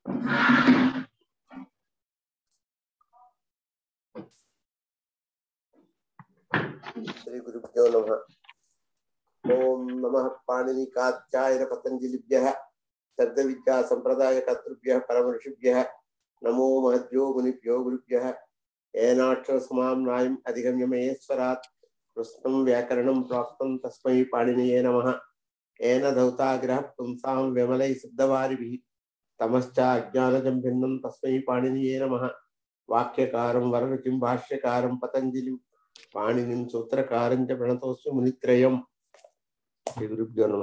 శ్రీ గురుభ్యో నమ ఓం నమ పాణినికాధ్యాయన పతంజలిభ్య శబ్ద విద్యా సంప్రదాయ కర్తృభ్య పరమఋషిభ్య నమో మహద్యో మునిభ్యో గురుభ్య ఏనాక్షర సమాం నాయం అధిగమ్యమయేశ్వరాత్ కృష్ణం వ్యాకరణం ప్రాప్తం తస్మై పాణినియే నమ ఏన ధౌతాగ్రహ పుంసాం విమలై సిద్ధవారిభి తమశ్చ అజ్ఞానజం భిన్నం తస్మై పాణినియే నమ వాక్యకారం వరరుచిం భాష్యకారం పతంజలి పాణినిం సూత్రకారం చ ప్రణతోస్మి మునిత్రయం శ్రీ గురుభ్యో నమ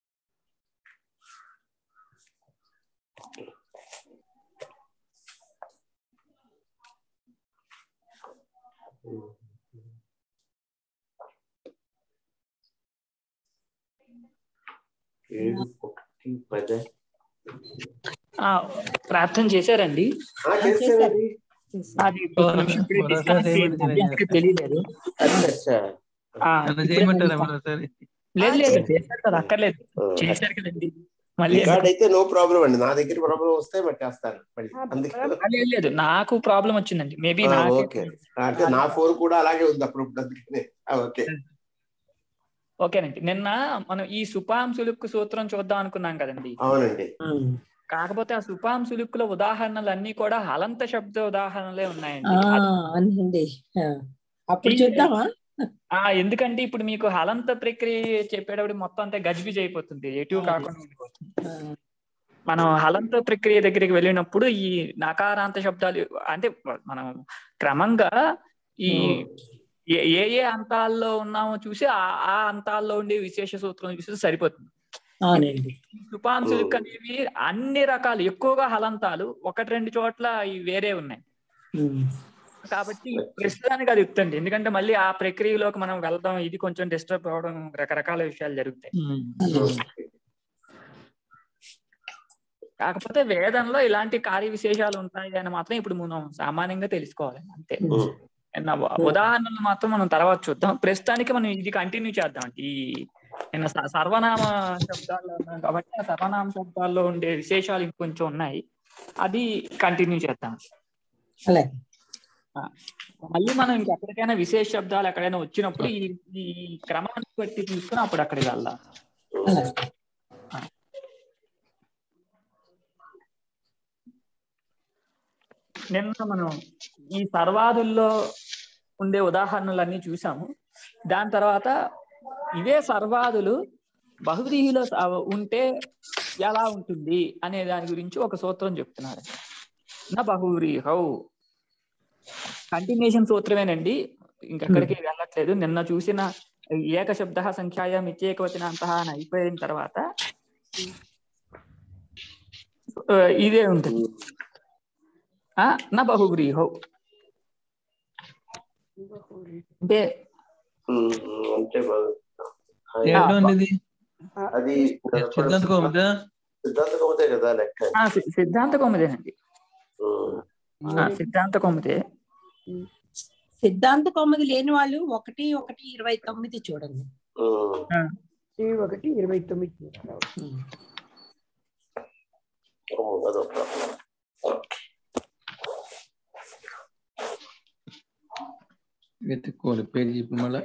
ఏడు ఒకటి పద ఆ, ప్రార్థన చేశారండి ఆ, చేశానండి. అది ఇప్పుడు disconnect అయింది. నాకు తెలియలేదు అచ్చా, అచ్చా. ఆ, అలా చేయమంటారా మరోసారి లేదు లేదు చేశారు కదా అక్కర్లేదు ఆ, చేశారు కదండి మళ్ళీ రికార్డ్ అయితే నో ప్రాబ్లం అండి నా దగ్గర ప్రాబ్లం వస్తే మరి చేస్తాను మళ్ళీ అందుకే ఆ, లేదు లేదు నాకు ప్రాబ్లం వచ్చిందండి మేబీ ఆ, నాకే ఓకే అంటే నా ఫోన్ కూడా అలాగే ఉంది అప్పుడు అందుకనే ఆ, ఓకే ఓకేనండి నిన్న మనం ఈ సుపాం సులుక్కు సూత్రం చూద్దాం అనుకున్నాం కదండి అవునండి కాకపోతే ఆ సుపాం సులుక్కుల ఉదాహరణలు అన్ని కూడా హలంత శబ్ద ఉదాహరణలే ఆ, ఉన్నాయండి అనండి ఆ. అప్పుడు చూద్దామా ఆ ఎందుకంటే ఇప్పుడు మీకు హలంత ప్రక్రియ చెప్పేటప్పుడు మొత్తం అంతా గజిబిజి అయిపోతుంది ఎటు కాకుండా ఉండిపోతుంది ఆ, మనం హలంత ప్రక్రియ దగ్గరికి వెళ్ళినప్పుడు ఈ నకారాంత శబ్దాలు అంటే మనం క్రమంగా ఈ ఏ ఏ ఏ అంతాల్లో ఉన్నామో చూసి ఆ ఆ అంతాల్లో ఉండే విశేష సూత్రం చూసి సరిపోతుంది అవునండి సుపాంశులు అనేవి అన్ని రకాలు ఎక్కువగా హలంతాలు ఒకటి రెండు చోట్ల ఇవి వేరే ఉన్నాయి ఉమ్. కాబట్టి ప్రస్తుతానికి అది ఎత్తండి ఎందుకంటే మళ్ళీ ఆ ప్రక్రియలోకి మనం వెళ్దాం ఇది కొంచెం డిస్టర్బ్ అవడం రకరకాల విషయాలు జరుగుతాయి అలాగే. కాకపోతే వేదంలో ఇలాంటి కార్య విశేషాలు ఉంటాయి అని మాత్రం ఇప్పుడు మనం సామాన్యంగా తెలుసుకోవాలి అంతే ఉమ్. నిన్న ఉ- ఉదాహరణలు మాత్రం మనం తర్వాత చూద్దాం ప్రస్తుతానికి మనం ఇది కంటిన్యూ చేద్దాం ఈ నిన్న స- సర్వనామ శబ్దాల్లో ఉన్నాం కాబట్టి ఆ సర్వనామ శబ్దాల్లో ఉండే విశేషాలు ఇంకొంచెం ఉన్నాయి అది కంటిన్యూ చేద్దాం అలాగే మళ్ళీ మనం ఇంకెక్కడికైనా విశేష శబ్దాలు ఎక్కడైనా వచ్చినప్పుడు ఈ ఈ క్రమాన్ని బట్టి తీసుకుని అప్పుడు అక్కడికి వెళ్దాం అలాగే నిన్న మనం ఈ సర్వాదుల్లో ఉండే ఉదాహరణలన్నీ చూసాము దాని తర్వాత ఇవే సర్వాదులు బహువ్రీహిలో స- ఉంటే ఎలా ఉంటుంది అనే దాని గురించి ఒక సూత్రం చెప్తున్నారు నా బహువ్రీహౌ కంటిన్యూషన్ సూత్రమేనండి ఇంకెక్కడికి వెళ్ళట్లేదు నిన్న చూసిన ఏక శబ్ద సంఖ్యాయం ఇచ్చేకవచనంత అని అయిపోయిన తర్వాత ఆ, ఇదే ఉంటుంది ఆ, నా బహువ్రీహౌ అంటే ఉమ్, అంటే బాగా- ఏంటో అండి ఇది అది సిద్ధాంత కౌముదా సిద్ధాంత కవితే కదా లెక్క ఆ, సి- సిద్ధాంత కొమ్మదేనండి ఉమ్. ఆ, సిద్ధాంత కొమ్మదే సిద్ధాంత కొమ్మది లేని వాళ్ళు ఒకటి ఒకటి ఇరవై తొమ్మిది చూడండి ఉమ్. ఈ ఒకటి ఇరవై తొమ్మిది ఉమ్. ఉమ్, అదొక ప్రాబ్లం. వెతుక్కోవాలి పేరు చెప్పి మళ్ళా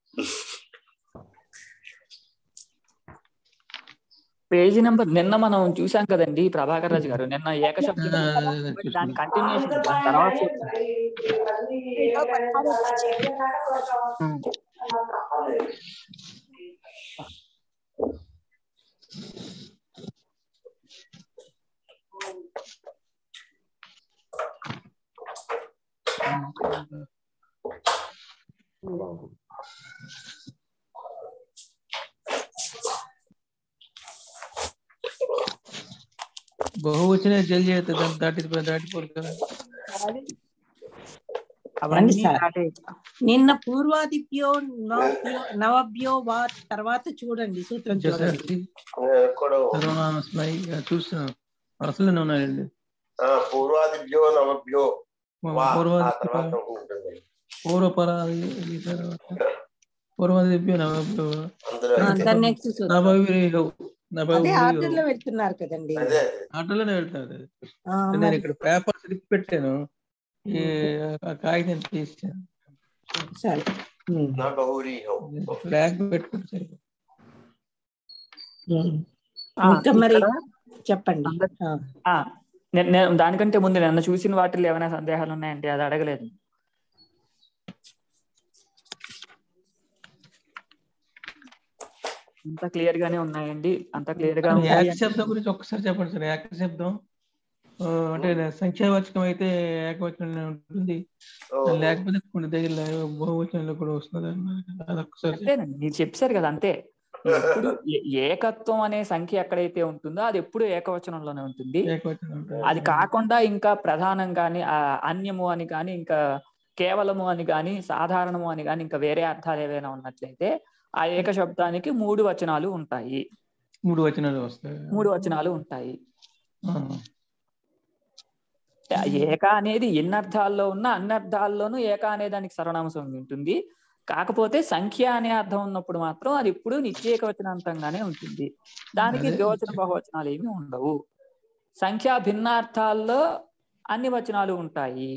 పేజీ నెంబర్ నిన్న మనం చూసాం కదండి ప్రభాకర్ రాజు గారు నిన్న ఏకశబ్దం ఆ, దాని కంటిన్యూషన్ తర్వాత చూద్దాం. ఉమ్. బహువచన జల్ చేస్తే దాన్ని దాటి దాటిపోరు కదా అవన్నీ సార్. దాటే నిన్న పూర్వాదిభ్యో నవభ్యో నవభ్యో వా తర్వాత చూడండి సూత్రం చూడండి నేను కూడా సర్వనామస్మై చూస్తున్నాం అసలు ఉన్నాయండి ఆ, పూర్వాదిభ్యో నవభ్యో వా ఆ పూర్వాది తర్వాత ఉంటుంది పూర్వపరాది ఈ తర్వాత పూర్వాదిభ్యో నవభ్యో అందులో ఆ, అయితే దాని నెక్స్ట్ సూత్రం నవవిరేహౌ నలభై అదే ఒకటి ఆర్డర్ లో వెళ్తున్నారు కదండి అదే ఆటోలోనే వెళ్తాను అది. ఆ, నేను మరి ఇక్కడ పేపర్ స్లిప్ పెట్టాను ఈ ఆ కాగితం తీసాను సరే ఉమ్, నా బహురీ హౌ ఫ్లాగ్ పెట్టుకుంటే సరిపోతుంది. ఉమ్. ఆ, ఇంకా మరి ఇక్కడ, చెప్పండి అందరి- ఆ, ఆ, నేను నేను దానికంటే ముందు నిన్న చూసిన వాటిల్లో ఏమైనా సందేహాలు ఉన్నాయంటే అది అడగలేదు అంత క్లియర్ గానే ఉన్నాయండి అంత క్లియర్ గా ఉంది ఏక శబ్దం గురించి ఒక్కసారి చెప్పండి సార్ ఏక శబ్దం ఆ, అంటే సంఖ్యావాచకం అయితే ఏకవచనం ఉంటుంది లేకపోతే కొన్ని దగ్గర బహువచనంలో కూడా వస్తుంది అన్నారు. అది ఒక్కసారి చెప్పండి. అంతేనండి మీరు చెప్పారు కదా అంతే ఎప్పుడు ఏ- ఏకత్వం అనే సంఖ్య ఎక్కడైతే ఉంటుందో అది ఎప్పుడు ఏకవచనంలోనే ఉంటుంది ఏకవచనం ఉంటుంది. అది కాకుండా ఇంకా ప్రధానంగాని ఆ అన్యము అని కానీ ఇంకా కేవలము అని కానీ సాధారణము అని కానీ ఇంకా వేరే అర్థాలు ఏవైనా ఉన్నట్లయితే ఆ ఏక శబ్దానికి మూడు వచనాలు ఉంటాయి మూడు వచనాలు వస్తాయి మూడు వచనాలు ఉంటాయి ఆ, ఏక అనేది ఎన్ని అర్థాల్లో ఉన్నా అన్ని అర్థాల్లోనూ ఏక అనే దానికి సర్వనామసం ఉంటుంది కాకపోతే సంఖ్య అనే అర్థం ఉన్నప్పుడు మాత్రం అది ఎప్పుడు నిత్యేక వచనాంతంగానే ఉంటుంది దానికి అదే. ద్వివచన బహువచనాలు ఏమి ఉండవు సంఖ్యా భిన్నార్థాల్లో అన్ని వచనాలు ఉంటాయి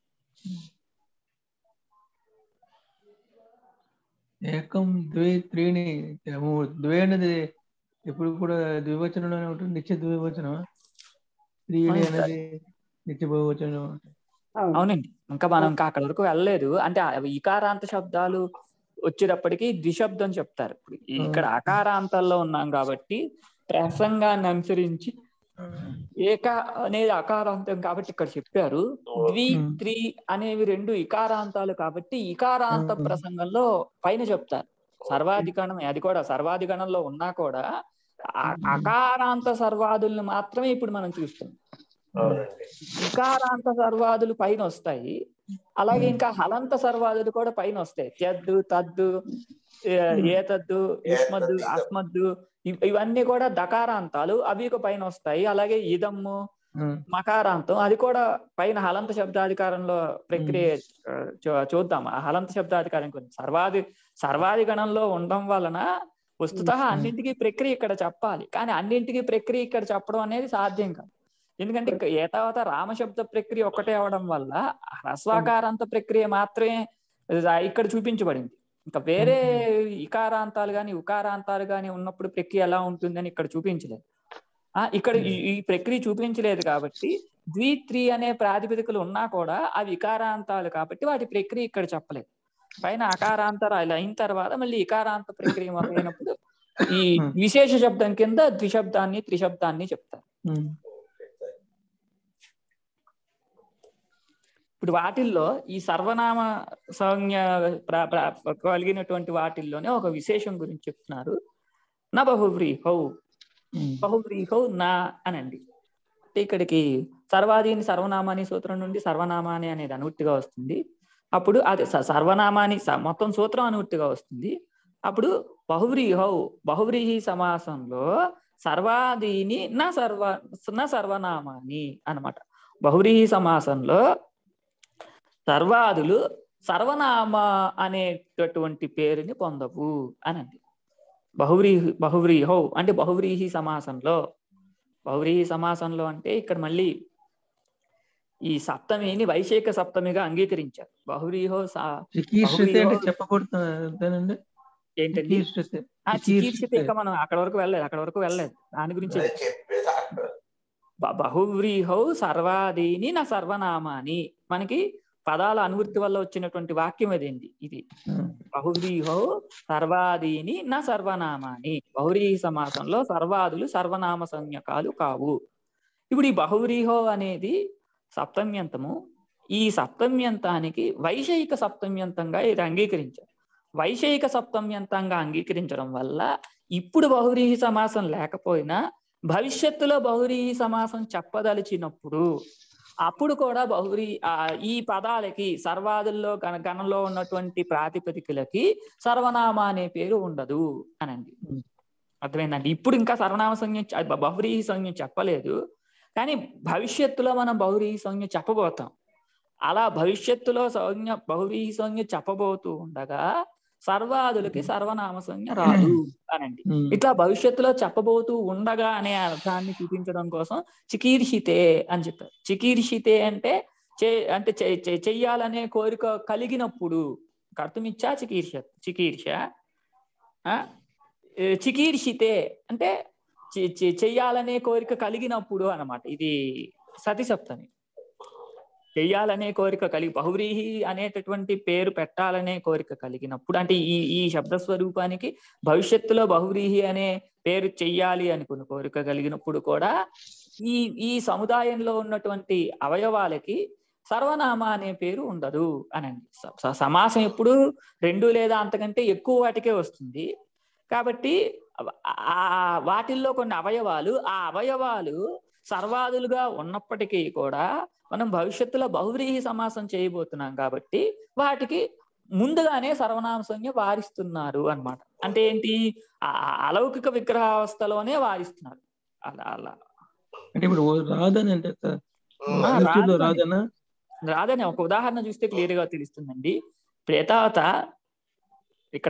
ఏకం ద్వే త్రీని మూడు ద్వే అనేది ఎప్పుడు కూడా ద్వివచనంలోనే ఉంటుంది నిత్య ద్వివచనం త్రీని అవును సార్. అనేది నిత్య బహువచనం అవును అవునండి ఇంకా మనం ఇంకా అక్కడ వరకు వెళ్ళలేదు అంటే అవి ఇకారాంత శబ్దాలు వచ్చేటప్పటికి ద్విశబ్దం చెప్తారు ఇప్పుడు ఇక్కడ అకారాంతాల్లో ఉన్నాం కాబట్టి ప్రసంగాన్ని అనుసరించి ఏక అనేది అకారాంతం కాబట్టి ఇక్కడ చెప్పారు ద్వి Hmm. త్రి అనేవి రెండు ఇకారాంతాలు కాబట్టి ఇకారాంత Hmm. ప్రసంగంలో పైన చెప్తారు సర్వాధికరణం అది కూడా సర్వాధికరణంలో ఉన్నా కూడా ఆ- Hmm. అకారాంత సర్వాదుల్ని మాత్రమే ఇప్పుడు మనం చూస్తాం అవునండి ఇకారాంత సర్వాదులు పైన వస్తాయి అలాగే ఇంకా హలంత సర్వాదులు కూడా పైన వస్తాయి త్యద్దు తద్దు ఏ- Hmm. ఏతద్దు ఇస్మద్దు ఏతద్దు, ఇదం. అస్మద్దు ఇవ్- ఇవన్నీ కూడా దకారాంతాలు అవి ఇక పైన వస్తాయి అలాగే ఇదమ్ము మకారాంతం అది కూడా పైన హలంత శబ్దాధికారంలో ప్రక్రియ ఆ, చూ- చూద్దాం ఆ హలంత శబ్దాధికారం గురించి సర్వాది సర్వాది గణంలో ఉండడం వలన వస్తుత Hmm. అన్నింటికి ప్రక్రియ ఇక్కడ చెప్పాలి కానీ అన్నింటికి ప్రక్రియ ఇక్కడ చెప్పడం అనేది సాధ్యం కాదు ఎందుకంటే ఇక ఏ తర్వాత రామశబ్ద ప్రక్రియ ఒక్కటే అవడం వల్ల హ్రస్వాకారాంత ప్రక్రియ మాత్రమే ఆ, ఇక్కడ చూపించబడింది ఇంకా వేరే ఇకారాంతాలు గాని ఉకారాంతాలు గాని ఉన్నప్పుడు ప్రక్రియ ఎలా ఉంటుందని ఇక్కడ చూపించలేదు ఆ ఇక్కడ ఈ- ఈ ప్రక్రియ చూపించలేదు కాబట్టి ద్వి త్రి అనే ప్రాతిపదికలు ఉన్నా కూడా అవి ఇకారాంతాలు కాబట్టి వాటి ప్రక్రియ ఇక్కడ చెప్పలేదు పైన అకారాంతరాలు అయిన తర్వాత మళ్ళీ ఇకారాంత ప్రక్రియ మొదలైనప్పుడు ఈ Hmm. విశేష శబ్దం కింద ద్విశబ్దాన్ని త్రిశబ్దాన్ని చెప్తారు ఇప్పుడు వాటిల్లో ఈ సర్వనామ సంజ్ఞ ప్ర- ప్ర- కలిగినటువంటి వాటిల్లోనే ఒక విశేషం గురించి చెప్తున్నారు నా బహువ్రీహౌ బహువ్రీహౌ నా అనండి అంటే ఇక్కడికి సర్వాదీని సర్వనామాని సూత్రం నుండి సర్వనామాని అనేది అనువృత్తిగా వస్తుంది అప్పుడు అది స- సర్వనామాని స- మొత్తం సూత్రం అనువృత్తిగా వస్తుంది అప్పుడు బహువ్రీహౌ బహువ్రీహి సమాసంలో సర్వాదీని నా సర్వ నా సర్వనామాని అన్నమాట బహువ్రీహి సమాసంలో సర్వాదులు సర్వనామ అనేటటువంటి పేరుని పొందవు అనండి బహువ్రీహి బహువ్రీహౌ అంటే బహువ్రీహి సమాసంలో బహువ్రీహి సమాసంలో అంటే ఇక్కడ మళ్ళీ ఈ సప్తమిని వైశేక సప్తమిగా అంగీకరించారు బహువ్రీహో సా- చికీర్షితే అంటే బహువ్రీహో- చెప్పకూడదు ఏంటండి చికీర్షితే ఆ చికీర్షితే. చికీర్షిత ఇంకా మనం అక్కడ వరకు వెళ్ళలేదు అక్కడ వరకు వెళ్ళలేదు దాని గురించి నేను చెప్పేదా బ- బహువ్రీహౌ సర్వాదీని నా సర్వనామాని మనకి పదాల అనువృత్తి వల్ల వచ్చినటువంటి వాక్యం అదేంటి ఇది బహువ్రీహో సర్వాదీని నా సర్వనామాని బహువ్రీహి సమాసంలో సర్వాదులు సర్వనామ సంజ్ఞకాలు కావు ఇప్పుడు ఈ బహువ్రీహో అనేది సప్తమ్యంతము ఈ సప్తమ్యంతానికి వైషయిక సప్తమ్యంతంగా ఇది అంగీకరించారు వైషయిక సప్తమ్యంతంగా అంగీకరించడం వల్ల ఇప్పుడు బహువ్రీహి సమాసం లేకపోయినా భవిష్యత్తులో బహువ్రీహి సమాసం చెప్పదలిచినప్పుడు అప్పుడు కూడా బహువ్రీ ఆ, ఈ పదాలకి సర్వాదుల్లో గణ గణంలో ఉన్నటువంటి ప్రాతిపదికలకి సర్వనామ అనే పేరు ఉండదు అనండి Hmm. అర్థమైందండి ఇప్పుడు ఇంకా సర్వనామ సంజ్ఞ చ- బ- బహువ్రీహి సంజ్ఞ చెప్పలేదు కానీ భవిష్యత్తులో మనం బహువ్రీహి సంజ్ఞ చెప్పబోతాం అలా భవిష్యత్తులో సంజ్ఞ బహువ్రీహి సంజ్ఞ చెప్పబోతూ ఉండగా సర్వాదులకి సర్వనామ సంజ్ఞ రాదు అనండి ఉమ్. ఇట్లా భవిష్యత్తులో చెప్పబోతూ ఉండగా అనే అర్థాన్ని చూపించడం కోసం చికీర్షితే అని చెప్పారు చికీర్షితే అంటే చే అంటే చె- చె- చెయ్యాలనే కోరిక కలిగినప్పుడు కర్తమిచ్చా చికీర్ష చికీర్ష ఆ? ఏ, చికీర్షితే అంటే చె- చె- చెయ్యాలనే కోరిక కలిగినప్పుడు అన్నమాట ఇది సతి సప్తమి చెయ్యాలనే కోరిక కలిగి బహువ్రీహి అనేటటువంటి పేరు పెట్టాలనే కోరిక కలిగినప్పుడు అంటే ఈ ఈ శబ్ద స్వరూపానికి భవిష్యత్తులో బహువ్రీహి అనే పేరు చెయ్యాలి అనుకున్న కోరిక కలిగినప్పుడు కూడా ఈ ఈ సముదాయంలో ఉన్నటువంటి అవయవాలకి సర్వనామ అనే పేరు ఉండదు అనండి స- స- సమాసం ఎప్పుడు రెండు లేదా అంతకంటే ఎక్కువ వాటికే వస్తుంది కాబట్టి అవ- ఆ వాటిల్లో కొన్ని అవయవాలు ఆ అవయవాలు సర్వాదులుగా ఉన్నప్పటికీ కూడా మనం భవిష్యత్తులో బహువ్రీహి సమాసం చేయబోతున్నాం కాబట్టి వాటికి ముందుగానే సర్వనామ సంజ్ఞ వారిస్తున్నారు అన్నమాట అంటే ఏంటి ఆ అలౌకిక విగ్రహావస్థలోనే వారిస్తున్నారు అలా అలా అంటే ఇప్పుడు రాదని అంటే సార్ ఉమ్, ఆ, అదృష్టిలో రాదని. రాదనా రాదని ఒక ఉదాహరణ చూస్తే క్లియర్ గా తెలుస్తుందండి ప్రేతావత ఇక్కడ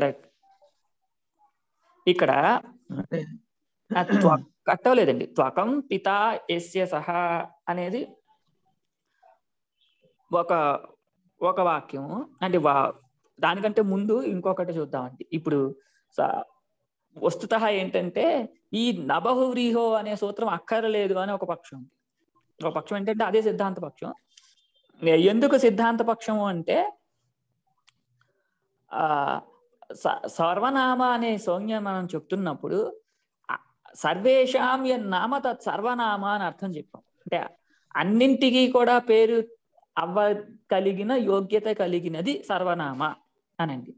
ఇక్కడ అంటే ఆ త్వ- కట్టవలేదండి త్వకం పిత ఎస్య సహ అనేది ఒక ఒక వాక్యం అంటే వా దానికంటే ముందు ఇంకొకటి చూద్దామండి ఇప్పుడు స- వస్తుత ఏంటంటే ఈ నబహువ్రీహో అనే సూత్రం అక్కరలేదు అని ఒక పక్షం ఉంది ఒక పక్షం ఏంటంటే అదే సిద్ధాంత పక్షం ఎందుకు సిద్ధాంత పక్షము అంటే ఆ స- సర్వనామ అనే సంజ్ఞ మనం చెప్తున్నప్పుడు ఆ సర్వేషాం నామ తత్ సర్వనామ అని అర్థం చెప్పాం అంటే అన్నింటికి కూడా పేరు అవ్వ కలిగిన యోగ్యత కలిగినది సర్వనామ అనండి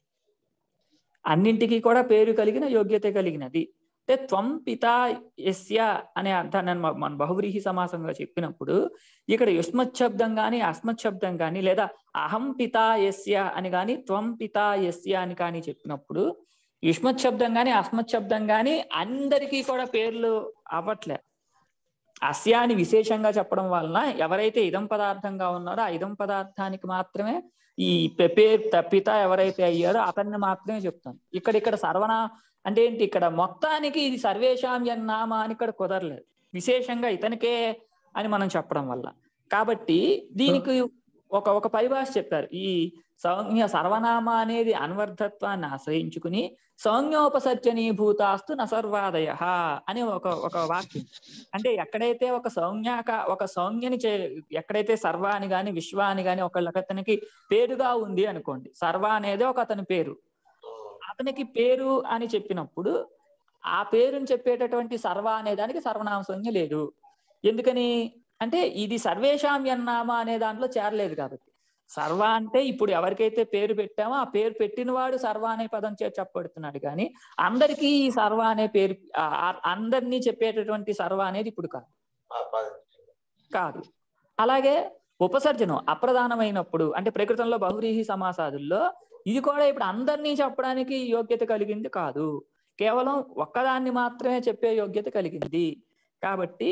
అన్నింటికి కూడా పేరు కలిగిన యోగ్యత కలిగినది అంటే త్వం పిత యస్య అనే అర్థాన్ని మన- మన బహువ్రీహి సమాసంగా చెప్పినప్పుడు ఇక్కడ యుష్మత్ శబ్దం కానీ అస్మత్ శబ్దం కానీ లేదా అహం పిత యస్య అని కానీ త్వం పిత యస్య అని కానీ చెప్పినప్పుడు యుష్మత్ శబ్దం కానీ అస్మత్ శబ్దం కానీ అందరికీ కూడా పేర్లు అవ్వట్లే అస్య అని విశేషంగా చెప్పడం వలన ఎవరైతే ఇదం పదార్థంగా ఉన్నారో ఆ ఇదం పదార్థానికి మాత్రమే ఈ పె- పేరు తప్పిత ఎవరైతే అయ్యారో అతన్ని మాత్రమే చెప్తాను ఇక్కడ ఇక్కడ సర్వనా అంటే ఏంటి ఇక్కడ మొత్తానికి ఇది సర్వేషాం యన్నామ అని ఇక్కడ కుదరలేదు విశేషంగా ఇతనికే అని మనం చెప్పడం వల్ల కాబట్టి దీనికి ఒక ఒక పరిభాష చెప్పారు ఈ సౌజ్ఞ సర్వనామ అనేది అన్వర్థత్వాన్ని ఆశ్రయించుకుని సౌజ్ఞోపసర్జనీభూతాస్తు నసర్వాదయ అనే ఒక ఒక వాక్యం అంటే ఎక్కడైతే ఒక సౌజ్ఞాక ఒక సౌజ్ఞని చే ఎక్కడైతే సర్వ అని గాని విశ్వ అని గాని ఒక అతనికి పేరుగా ఉంది అనుకోండి సర్వ అనేది ఒక అతని పేరు అతనికి పేరు అని చెప్పినప్పుడు ఆ పేరుని చెప్పేటటువంటి సర్వ అనే దానికి సర్వనామ సంజ్ఞ లేదు ఎందుకని అంటే ఇది సర్వేషాం యన్నామ అనే దాంట్లో చేరలేదు కాబట్టి సర్వ అంటే ఇప్పుడు ఎవరికైతే పేరు పెట్టామో ఆ పేరు పెట్టినవాడు సర్వ అనే పదం చే చెప్పబడుతున్నాడు కానీ అందరికీ ఈ సర్వ అనే పేరు ఆ- ఆ- అందరినీ చెప్పేటటువంటి సర్వ అనేది ఇప్పుడు కాదు ఆ పదం. కాదు అలాగే ఉపసర్జనం అప్రధానమైనప్పుడు అంటే ప్రకృతంలో బహురీహి సమాసాదుల్లో ఇది కూడా ఇప్పుడు అందరినీ చెప్పడానికి యోగ్యత కలిగింది కాదు కేవలం ఒక్కదాన్ని మాత్రమే చెప్పే యోగ్యత కలిగింది కాబట్టి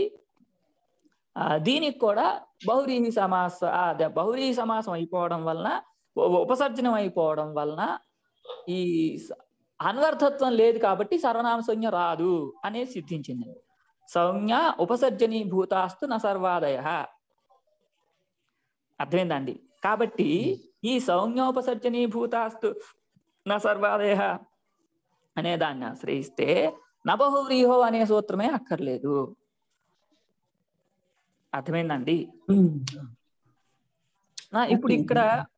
ఆ, దీనికి కూడా బహురీహి సమాస ఆ, అదే బహురీహి సమాసం అయిపోవడం వలన ఉ- ఉపసర్జనం అయిపోవడం వలన ఈ స- అన్వర్థత్వం లేదు కాబట్టి సర్వనామ సంజ్ఞ రాదు అనేది సిద్ధించింది సంజ్ఞ ఉపసర్జనీ భూతాస్తు న సర్వాదయ అర్థమైందండి కాబట్టి ఈ సంజ్ఞోపసర్జనీ భూతాస్తు న సర్వాదయ అనే దాన్ని ఆశ్రయిస్తే నబహువ్రీహో అనే సూత్రమే అక్కర్లేదు అర్థమైందండి ఆ, ఇప్పుడు ఇక్కడ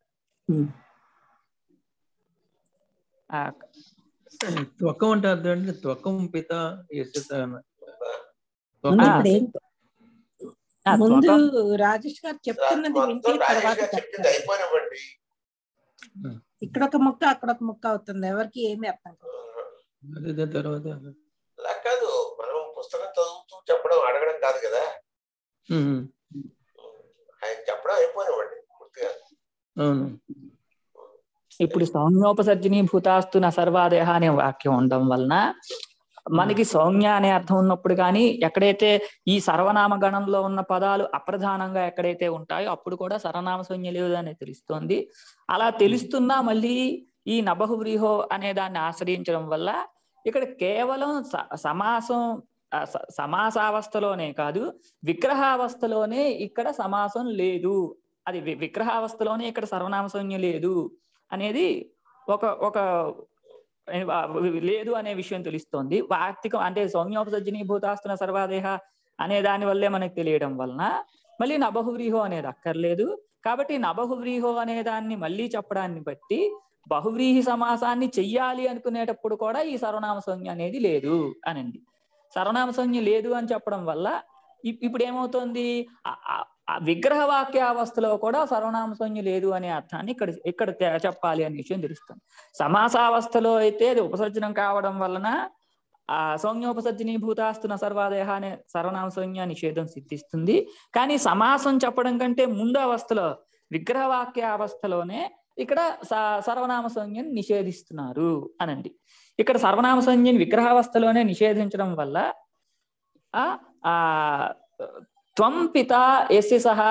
ఆ, త్వకం అంటే అర్థం అంటే త్వకం పిత యస్యత అన్న. ముందు ఆ, ఇప్పుడు ఏం ఆ, ముందు త్వకం రాజేష్ గారు చెప్తున్నది వింటే మొత్తం రాజేష్ తర్వాత గారు చెప్పింది చెప్తారు అయిపోయినవ్వండి ఇక్కడ ఒక ముక్క అక్కడ ఒక ముక్క అవుతుంది ఎవరికి ఏమి అర్థం కాదు అదే దాని తర్వాత అలా కాదు మనం పుస్తకం చదువుతూ చెప్పడం అడగడం కాదు కదా ఉమ్, ఆయన చెప్పడం అయిపోయినవ్వండి పూర్తిగా అవును ఇప్పుడు సౌమ్యోపసర్జనీ భూతాస్తు న సర్వాదేహ అనే వాక్యం ఉండడం వలన మనకి సౌమ్య అనే అర్థం ఉన్నప్పుడు కానీ ఎక్కడైతే ఈ సర్వనామ గణంలో ఉన్న పదాలు అప్రధానంగా ఎక్కడైతే ఉంటాయో అప్పుడు కూడా సర్వనామ సంజ్ఞ లేదు అని తెలుస్తోంది అలా తెలుస్తున్నా మళ్ళీ ఈ నబహువ్రీహో అనే దాన్ని ఆశ్రయించడం వల్ల ఇక్కడ కేవలం స- సమాసం ఆ, స- సమాసావస్థలోనే కాదు విగ్రహావస్థలోనే ఇక్కడ సమాసం లేదు అది వి- విగ్రహావస్థలోనే ఇక్కడ సర్వనామ సంజ్ఞ లేదు అనేది ఒక ఒక ఏ, ఆ, లేదు అనే విషయం తెలుస్తోంది వార్తికం అంటే సౌమ్యోపసర్జనీ భూతాస్తున్న సర్వాదేహ అనే దాని వల్లే మనకు తెలియడం వలన మళ్ళీ నబహువ్రీహో అనేది అక్కర్లేదు కాబట్టి నబహువ్రీహో అనే దాన్ని మళ్ళీ చెప్పడాన్ని బట్టి బహువ్రీహి సమాసాన్ని చెయ్యాలి అనుకునేటప్పుడు కూడా ఈ సర్వనామ సంజ్ఞ అనేది లేదు అనండి సర్వనామ సంజ్ఞ లేదు అని చెప్పడం వల్ల ఇప్- ఇప్పుడు ఏమవుతుంది ఆ- ఆ- ఆ విగ్రహ వాక్యావస్థలో కూడా సర్వనామ సంజ్ఞ లేదు అనే అర్థాన్ని ఇక్కడ ఇక్కడ తె- చెప్పాలి అనే విషయం తెలుస్తుంది సమాసావస్థలో అయితే అది ఉపసర్జనం కావడం వలన ఆ సౌమ్యోపసర్జనీ భూతాస్తున్న సర్వాదేహ అనే సర్వనామ సంజ్ఞ నిషేధం సిద్ధిస్తుంది కానీ సమాసం చెప్పడం కంటే ముందు అవస్థలో విగ్రహ వాక్య అవస్థలోనే ఇక్కడ స- సర్వనామ సంజ్ఞని నిషేధిస్తున్నారు అనండి ఇక్కడ సర్వనామ సంజ్ఞని విగ్రహావస్థలోనే నిషేధించడం వల్ల ఆ ఆ త్వం పిత ఎస్సి సహా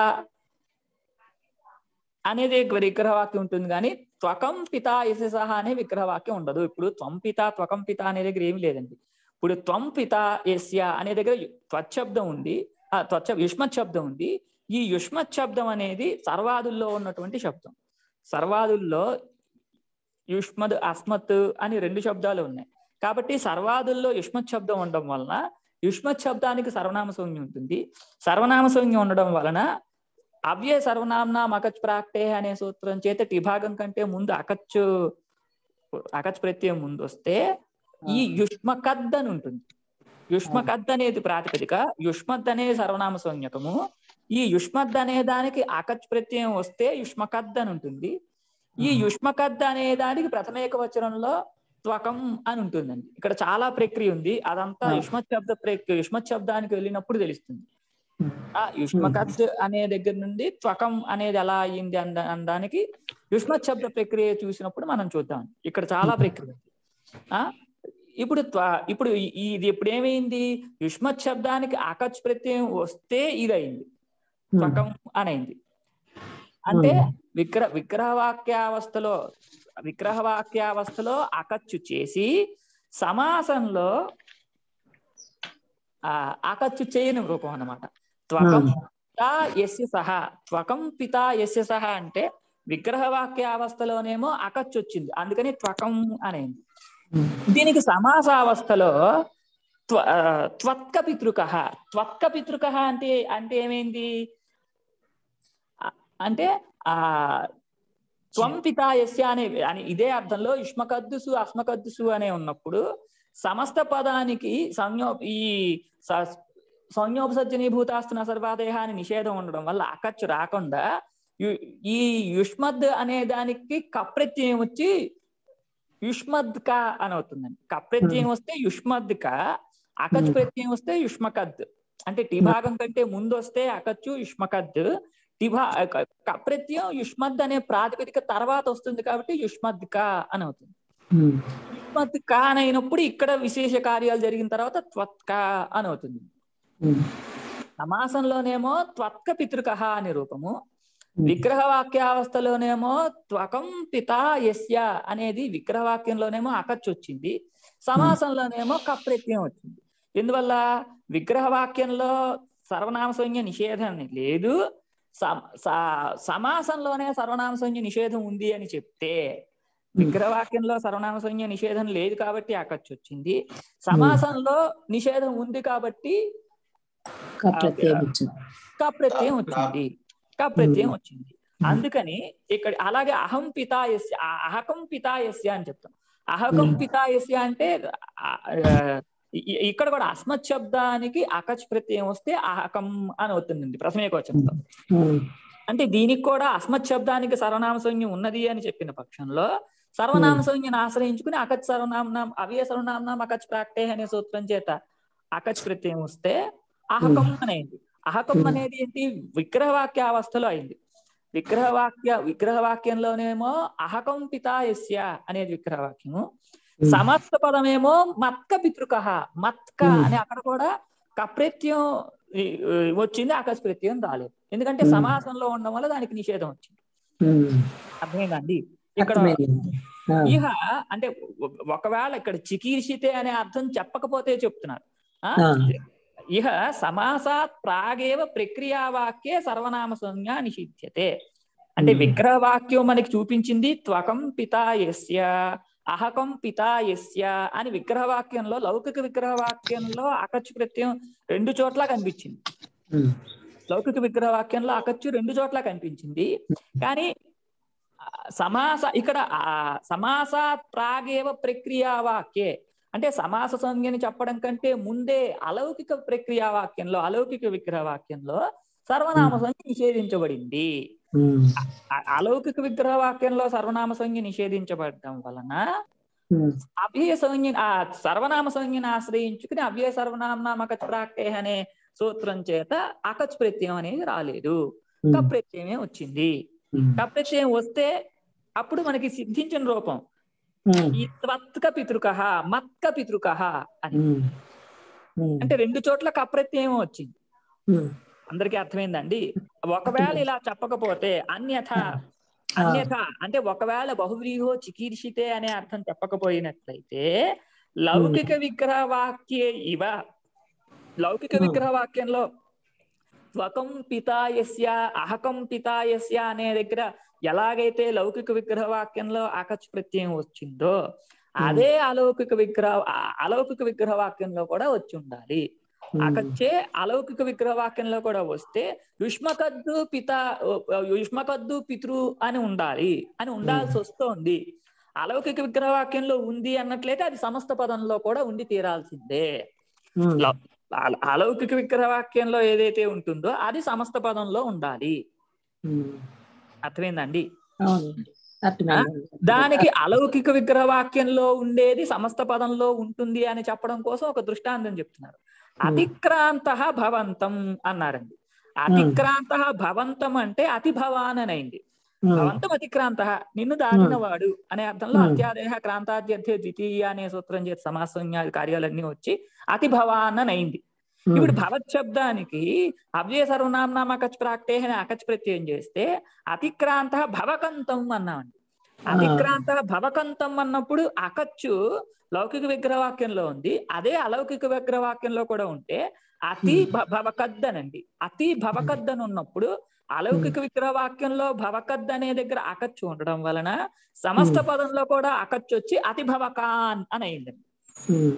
అనేది విగ్రహవాక్యం ఉంటుంది కానీ త్వకం పిత ఎస్సి సహా అనే విగ్రహవాక్యం ఉండదు ఇప్పుడు త్వం పిత త్వకం పిత అనే దగ్గర ఏమీ లేదండి ఇప్పుడు త్వం పిత ఎస్య అనే దగ్గర త్వశబ్దం ఉంది ఆ త్వచ యుష్మత్ శబ్దం ఉంది ఈ యుష్మత్ శబ్దం అనేది సర్వాదుల్లో ఉన్నటువంటి శబ్దం సర్వాదుల్లో యుష్మద్ అస్మత్ అని రెండు శబ్దాలు ఉన్నాయి కాబట్టి సర్వాదుల్లో యుష్మత్ శబ్దం ఉండడం వలన యుష్మత్ శబ్దానికి సర్వనామ సంజ్ఞ ఉంటుంది సర్వనామ సంజ్ఞ ఉండడం వలన అవ్యయ సర్వనామ్నా అకచ్ ప్రాక్టే అనే సూత్రం చేత టిభాగం కంటే ముందు అకచ్ అకచ్ ప్రత్యయం ముందు వస్తే ఈ యుష్మకద్ అని ఉంటుంది యుష్మకద్ అనేది ప్రాతిపదిక యుష్మద్ అనేది సర్వనామ సంజ్ఞకము ఈ యుష్మద్ అనే దానికి అకచ్ ప్రత్యయం వస్తే యుష్మకద్ అని ఉంటుంది ఈ యుష్మకద్ అనే దానికి ప్రథమేక వచనంలో త్వకం అని ఉంటుందండి ఇక్కడ చాలా ప్రక్రియ ఉంది అదంతా ఆ. యుష్మత్ శబ్ద ప్రక్రియ యుష్మత్ శబ్దానికి వెళ్ళినప్పుడు తెలుస్తుంది ఆ యుష్మకద్ అనే దగ్గర నుండి త్వకం అనేది ఎలా అయ్యింది అన్న అనడానికి యుష్మత్ శబ్ద ప్రక్రియ చూసినప్పుడు మనం చూద్దాం ఇక్కడ చాలా ప్రక్రియ ఉంది. ఆ ఇప్పుడు త్వ- ఇప్పుడు ఈ- ఈ- ఇది ఇప్పుడు ఏమైంది యుష్మత్ శబ్దానికి ఆకచ్ ప్రత్యయం వస్తే ఇది అయింది త్వకం అనైంది అంటే విగ్రహ విగ్రహవాక్యావస్థలో విగ్రహవాక్యావస్థలో అకచ్చు చేసి సమాసంలో ఆ అకచ్చు చేయని రూపం అన్నమాట త్వకం పితా ఎస్య సహా త్వకం పిత ఎస్య సహా అంటే విగ్రహవాక్యావస్థలోనేమో అకచ్చు వచ్చింది అందుకని త్వకం అనేది దీనికి సమాసావస్థలో త్వ- ఆ, త్వత్క పితృక త్వత్క పితృక అంటే అంటే ఏమైంది ఆ- అంటే ఆ త్వం పితా యస్య అనే అని ఇదే అర్థంలో యుష్మకద్దుసు అస్మకద్దుసు అనే ఉన్నప్పుడు సమస్త పదానికి సంజ్ఞో ఈ స- సంజ్ఞోపసర్జనీభూతాస్తున్న సర్వాదేహ అని నిషేధం ఉండడం వల్ల అకచ్చు రాకుండా యు- ఈ యుష్మద్ అనే దానికి కప్రత్యయం వచ్చి యుష్మద్ క అని అవుతుందండి కప్రత్యయం వస్తే యుష్మద్ క అకచ్ Hmm. ప్రత్యయం వస్తే యుష్మకద్ అంటే టి భాగం కంటే ముందు వస్తే అకచ్చు యుష్మకద్ టిభా క- కప్రత్యయం యుష్మద్ అనే ప్రాతిపదిక తర్వాత వస్తుంది కాబట్టి యుష్మద్ క అని అవుతుంది యుష్మద్ క అని అయినప్పుడు ఇక్కడ విశేష కార్యాలు జరిగిన తర్వాత త్వత్క అని అవుతుంది సమాసంలోనేమో త్వత్క పితృక అనే రూపము విగ్రహ వాక్యావస్థలోనేమో త్వకం పితా యస్య అనేది విగ్రహ వాక్యంలోనేమో అకచ్చు వచ్చింది సమాసంలోనేమో కప్రత్యయం వచ్చింది ఎందువల్ల విగ్రహ వాక్యంలో సర్వనామ సంజ్ఞ నిషేధం లేదు సమ- స- సమాసంలోనే సర్వనామ సంజ్ఞ నిషేధం ఉంది అని చెప్తే విగ్రహ వాక్యంలో సర్వనామ సంజ్ఞ నిషేధం లేదు కాబట్టి అకచ్చు వచ్చింది సమాసంలో నిషేధం ఉంది కాబట్టి ప్రత్యయం వచ్చింది కప్రత్యయం వచ్చింది కప్రత్యయం వచ్చింది అందుకని ఇక్కడ అలాగే అహం పితాయస్య ఆ అహకం పితాయస్య అని చెప్తాం అహకం పితాయస్య అంటే ఆ, ఆ, ఇ- ఇక్కడ కూడా అస్మత్ శబ్దానికి అకచ్ ప్రత్యయం వస్తే అహకం అని అవుతుందండి ప్రథమేకవచనంలో అంటే దీనికి కూడా అస్మత్ శబ్దానికి సర్వనామ సంజ్ఞ ఉన్నది అని చెప్పిన పక్షంలో సర్వనామ సంజ్ఞను ఆశ్రయించుకుని అకచ్ సర్వనామనాం అవయ సర్వనామనాం అకచ్ ప్రాక్టే అనే సూత్రం చేత అకచ్ ప్రత్యయం వస్తే అహకం అనేది అహకం అనేది ఏంటి విగ్రహవాక్యావస్థలో అయింది విగ్రహవాక్య విగ్రహవాక్యంలోనేమో అహకం పితాయస్య అనేది విగ్రహవాక్యము సమస్త పదమేమో మత్క పితృక మత్క అని అక్కడ కూడా కప్రత్యం ఈ, ఈ, వచ్చింది ఆకాశ ప్రత్యయం రాలేదు ఎందుకంటే Hmm. సమాసంలో ఉండడం వల్ల దానికి నిషేధం వచ్చింది అర్థమైందండి ఇక్కడ అర్థమైంది ఆ, ఇహ అంటే ఒ- ఒకవేళ ఇక్కడ చికీర్షితే అనే అర్థం చెప్పకపోతే చెప్తున్నారు ఆ? ఆ. ఇహ సమాసాత్ ప్రాగేవ ప్రక్రియావాక్యే సర్వనామ సంజ్ఞ నిషిధ్యతే అంటే Hmm. విగ్రహవాక్యం మనకి చూపించింది త్వకం పితాయస్య అహకం పితాయస్య అని విగ్రహవాక్యంలో లౌకిక విగ్రహవాక్యంలో అకచ్చు ప్రత్యయం రెండు చోట్ల కనిపించింది ఉమ్, లౌకిక విగ్రహవాక్యంలో అకచ్చు రెండు చోట్ల కనిపించింది కానీ ఆ, సమాస ఇక్కడ ఆ సమాసాత్ ప్రాగేవ ప్రక్రియా వాక్యే అంటే సమాస సంజ్ఞని చెప్పడం కంటే ముందే అలౌకిక ప్రక్రియా వాక్యంలో అలౌకిక విగ్రహ వాక్యంలో సర్వనామ సంజ్ఞ నిషేధించబడింది ఉమ్, అ- అలౌకిక విగ్రహ వాక్యంలో సర్వనామ సంజ్ఞ నిషేధించబడటం వలన ఉమ్, అవ్యయ సంజ్ఞ ఆ సర్వనామ సంజ్ఞని ఆశ్రయించుకుని అవ్యయ సర్వనామ అకచ్ ప్రాక్టే అనే సూత్రం చేత అకచ్ ప్రత్యయం అనేది రాలేదు ఉమ్, కప్రత్యయమే వచ్చింది ఉమ్, కప్రత్యయం వస్తే అప్పుడు మనకి సిద్ధించిన రూపం ఉమ్, ఈ త్వత్క పితృక మత్క పితృక అని ఉమ్, ఉమ్, అంటే రెండు చోట్ల కప్రత్యయం వచ్చింది ఉమ్, అందరికీ అర్థమైందండి ఒకవేళ ఇలా చెప్పకపోతే అన్యథ అన్యథ అంటే ఒకవేళ బహువ్రీహో చికీర్షితే అనే అర్థం చెప్పకపోయినట్లయితే లౌకిక విగ్రహ వాక్యే ఇవ లౌకిక Hmm. విగ్రహ వాక్యంలో త్వకం పితాయస్య అహకం పితాయస్య అనే దగ్గర ఎలాగైతే లౌకిక విగ్రహ వాక్యంలో ఆకచ్ ప్రత్యయం వచ్చిందో అదే అలౌకిక విగ్రహ ఆ- అలౌకిక విగ్రహ వాక్యంలో కూడా వచ్చి ఉండాలి ఉమ్, అకచ్చే అలౌకిక విగ్రహ వాక్యంలో కూడా వస్తే యుష్మకద్దు పిత యుష్మకద్దు పితృ అని ఉండాలి అని ఉండాల్సి వస్తోంది అలౌకిక విగ్రహ వాక్యంలో ఉంది అన్నట్లయితే అది సమస్త పదంలో కూడా ఉండి తీరాల్సిందే ఉమ్, ల- అల- అలౌకిక విగ్రహ వాక్యంలో ఏదైతే ఉంటుందో అది సమస్త పదంలో ఉండాలి ఉమ్, అర్థమైందండి అవునండి అర్థమైందండి దానికి అలౌకిక విగ్రహ వాక్యంలో ఉండేది సమస్త పదంలో ఉంటుంది అని చెప్పడం కోసం ఒక దృష్టాంతం చెప్తున్నారు అతిక్రాంత భవంతం అన్నారండి అతిక్రాంత భవంతం అంటే అతి భవాన్ అని అయింది ఉమ్, భవంతం అతిక్రాంత నిన్ను దాటిన వాడు అనే అర్థంలో Hmm. అత్యాదేహ క్రాంతాద్యర్థే ద్వితీయ అనే సూత్రం చేతి సమాసంజ్ఞాది కార్యాలన్నీ వచ్చి అతి భవాన్ అని అయింది ఉమ్, ఇప్పుడు భవత్ శబ్దానికి అవ్యయ సర్వనామ అకచ్ ప్రాక్టే అని అకచ్ ప్రత్యయం చేస్తే అతిక్రాంత భవకంతం అన్నామండి అతిక్రాంత భవకంతం అన్నప్పుడు అకచ్చు లౌకిక విగ్రహవాక్యంలో ఉంది అదే అలౌకిక విగ్రహవాక్యంలో కూడా ఉంటే అతి భ- భవకద్దనండి అతి భవకద్దన్ ఉన్నప్పుడు అలౌకిక విగ్రహవాక్యంలో భవకద్ అనే దగ్గర అకచ్చు ఉండడం వలన సమస్త పదంలో కూడా అకచ్చు వచ్చి అతి భవకాన్ అని అయిందండి ఉమ్,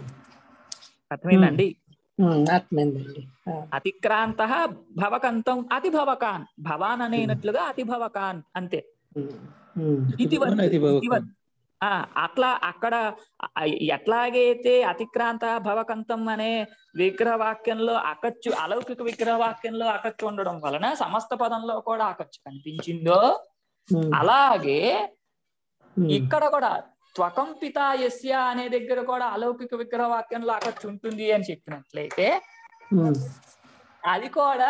అర్థమైందండి ఉమ్, అర్థమైందండి ఆ, అతిక్రాంత భవకంతం అతి భవకాన్ భవాన్ అనేనట్లుగా అతి భవకాన్ అంతే ఉమ్, ఉమ్, ఇతివత్ అతి భవకాన్. ఇతివత్. ఆ అట్లా అక్కడ ఆ, ఎట్లాగైతే అతిక్రాంత భవకంతం అనే విగ్రహ వాక్యంలో అకచ్చు అలౌకిక విగ్రహ వాక్యంలో అకచ్చు ఉండడం వలన సమస్త పదంలో కూడా అకచ్చు కనిపించిందో ఉమ్, అలాగే ఉమ్, ఇక్కడ కూడా త్వకం పితాయస్య అనే దగ్గర కూడా అలౌకిక విగ్రహ వాక్యంలో అకచ్చు ఉంటుంది అని చెప్పినట్లయితే ఉమ్, అది కూడా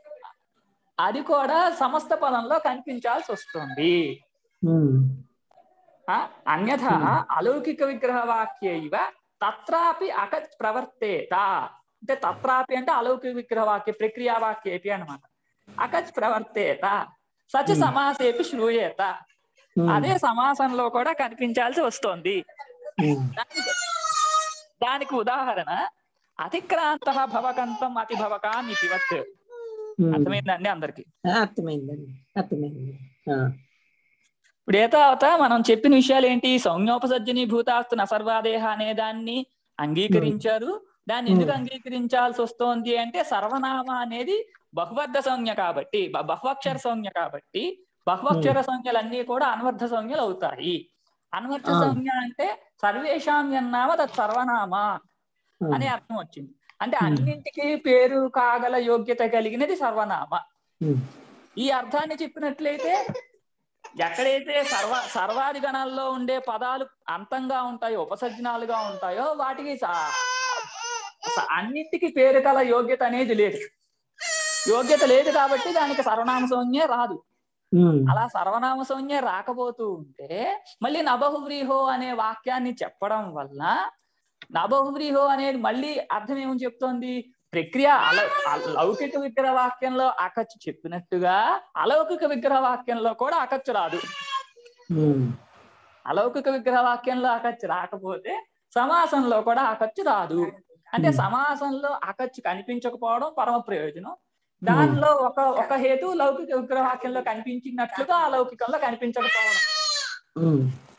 అది కూడా సమస్త పదంలో కనిపించాల్సి వస్తుంది ఉమ్, ఆ, అన్యథ అలౌకిక విగ్రహ వాక్య ఇవ తత్రాపి అకచ్ ప్రవర్తేత అంటే తత్రాపి అంటే అలౌకిక విగ్రహ వాక్య ప్రక్రియా వాక్యేపి అనమాట అకచ్ ప్రవర్తేత సచ Hmm. సమాసేపి శ్రూయేత ఉమ్, అదే సమాసంలో కూడా కనిపించాల్సి వస్తోంది ఉమ్, దానికి దానికి ఉదాహరణ అతిక్రాంత భవకంతం అతి భవకాన్ ఇతివత్ ఉమ్, అర్థమైందండి అందరికి ఆ, అర్థమైందండి అర్థమైంది ఆ, ఇప్పుడు ఏ తర్వాత మనం చెప్పిన విషయాలు ఏంటి సౌమ్యోపసర్జని భూతాస్తు నసర్వాదేహ అనే దాన్ని అంగీకరించారు దాన్ని ఎందుకు Hmm. అంగీకరించాల్సి వస్తోంది అంటే సర్వనామ అనేది బహువర్ధ సంజ్ఞ కాబట్టి బ- బహువక్షర సంజ్ఞ కాబట్టి బహువక్షర సంజ్ఞలన్నీ కూడా అన్వర్ధ సంజ్ఞలు అవుతాయి అన్వర్ధ Ah. సంజ్ఞ అంటే సర్వేషాం యన్నామ తత్ సర్వనామ ఆ, అనే అర్థం వచ్చింది అంటే Hmm. అన్నింటికి పేరు కాగల యోగ్యత కలిగినది సర్వనామ ఉమ్, ఈ అర్థాన్ని చెప్పినట్లయితే ఎక్కడైతే సర్వ సర్వాది గణాల్లో ఉండే పదాలు అంతంగా ఉంటాయో ఉపసర్జనాలుగా ఉంటాయో వాటికి స- స- అన్నింటికి పేరు కల యోగ్యత అనేది లేదు యోగ్యత లేదు కాబట్టి దానికి సర్వనామ సంజ్ఞ రాదు ఉమ్, అలా సర్వనామ సంజ్ఞ రాకపోతూ ఉంటే మళ్ళీ నబహువ్రీహో అనే వాక్యాన్ని చెప్పడం వల్ల నబహువ్రీహో అనేది మళ్ళీ అర్థం ఏమని చెప్తోంది ప్రక్రియ అల అ- లౌకిక విగ్రహ వాక్యంలో అకచ్చు చెప్పినట్టుగా అలౌకిక విగ్రహ వాక్యంలో కూడా అకచ్చు రాదు ఉమ్, అలౌకిక విగ్రహ వాక్యంలో ఆకచ్చు రాకపోతే సమాసంలో కూడా ఆకచ్చు రాదు అంటే Hmm. సమాసంలో ఆకచ్చు కనిపించకపోవడం పరమ ప్రయోజనం దానిలో ఒక ఒక హేతు లౌకిక విగ్రహ వాక్యంలో కనిపించినట్లుగా అలౌకికంలో కనిపించకపోవడం ఉమ్.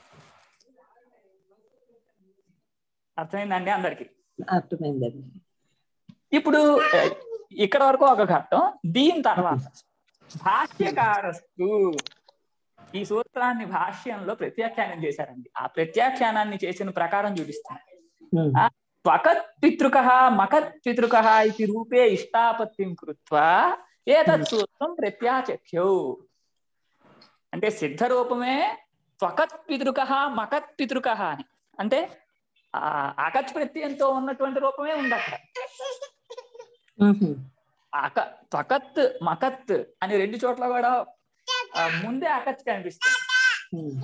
అర్థమైందండి అందరికి అర్థమైందండి ఇప్పుడు ఆ, ఇక్కడ వరకు ఒక ఘట్టం దీని తర్వాత భాష్యకారస్తు ఈ సూత్రాన్ని భాష్యంలో ప్రత్యాఖ్యానం చేశారండి ఆ ప్రత్యాఖ్యానాన్ని చేసిన ప్రకారం చూపిస్తాను ఉమ్. త్వకత్ పితృక మకత్ పితృక ఇది రూపే ఇష్టాపత్తిం కృత్వా ఏతత్ సూత్రం ప్రత్యాచఖ్యౌ అంటే సిద్ధ రూపమే త్వకత్ పితృక మకత్ పితృక అని అంటే ఆ అకచ్ ప్రత్యయంతో ఉన్నటువంటి రూపమే ఉంది అక్కడ ఉహు. అక త్వకత్ మకత్ అని రెండు చోట్ల కూడా ఆ, ముందే అకచ్ కనిపిస్తుంది ఉమ్.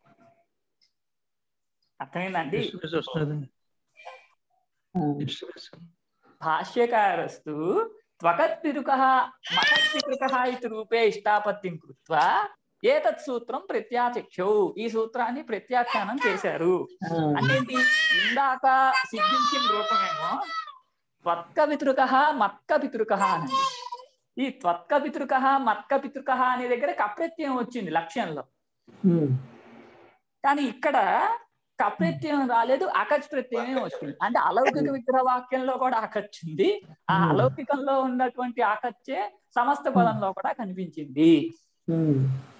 అర్థమైందండి డిస్టర్బెన్స్ వస్తున్నదండి ఆ. డిస్టర్బెన్స్ భాష్యకారస్తు త్వకత్పితృక మకత్పితృక ఇది రూపే ఇష్టాపత్తిం కృత్వా ఏతత్ సూత్రం ప్రత్యాచక్షౌ ఈ సూత్రాన్ని ప్రత్యాఖ్యానం చేశారు ఆ. అంటే ఏంటి ఇందాక సిద్ధించిన రూపమేమో త్వత్క పితృక మత్క పితృక అని ఈ త్వత్క పితృక మత్క పితృక అనే దగ్గర కప్రత్యయం వచ్చింది లక్ష్యంలో ఉమ్. కానీ ఇక్కడ కప్రత్యయం రాలేదు అకచ్ ప్రత్యయమే వచ్చింది అంటే అలౌకిక విగ్రహ వాక్యంలో కూడా ఆకచ్చు ఉంది ఆ Hmm. అలౌకికంలో ఉన్నటువంటి ఆకచ్చే సమస్త పదంలో కూడా కనిపించింది ఉమ్.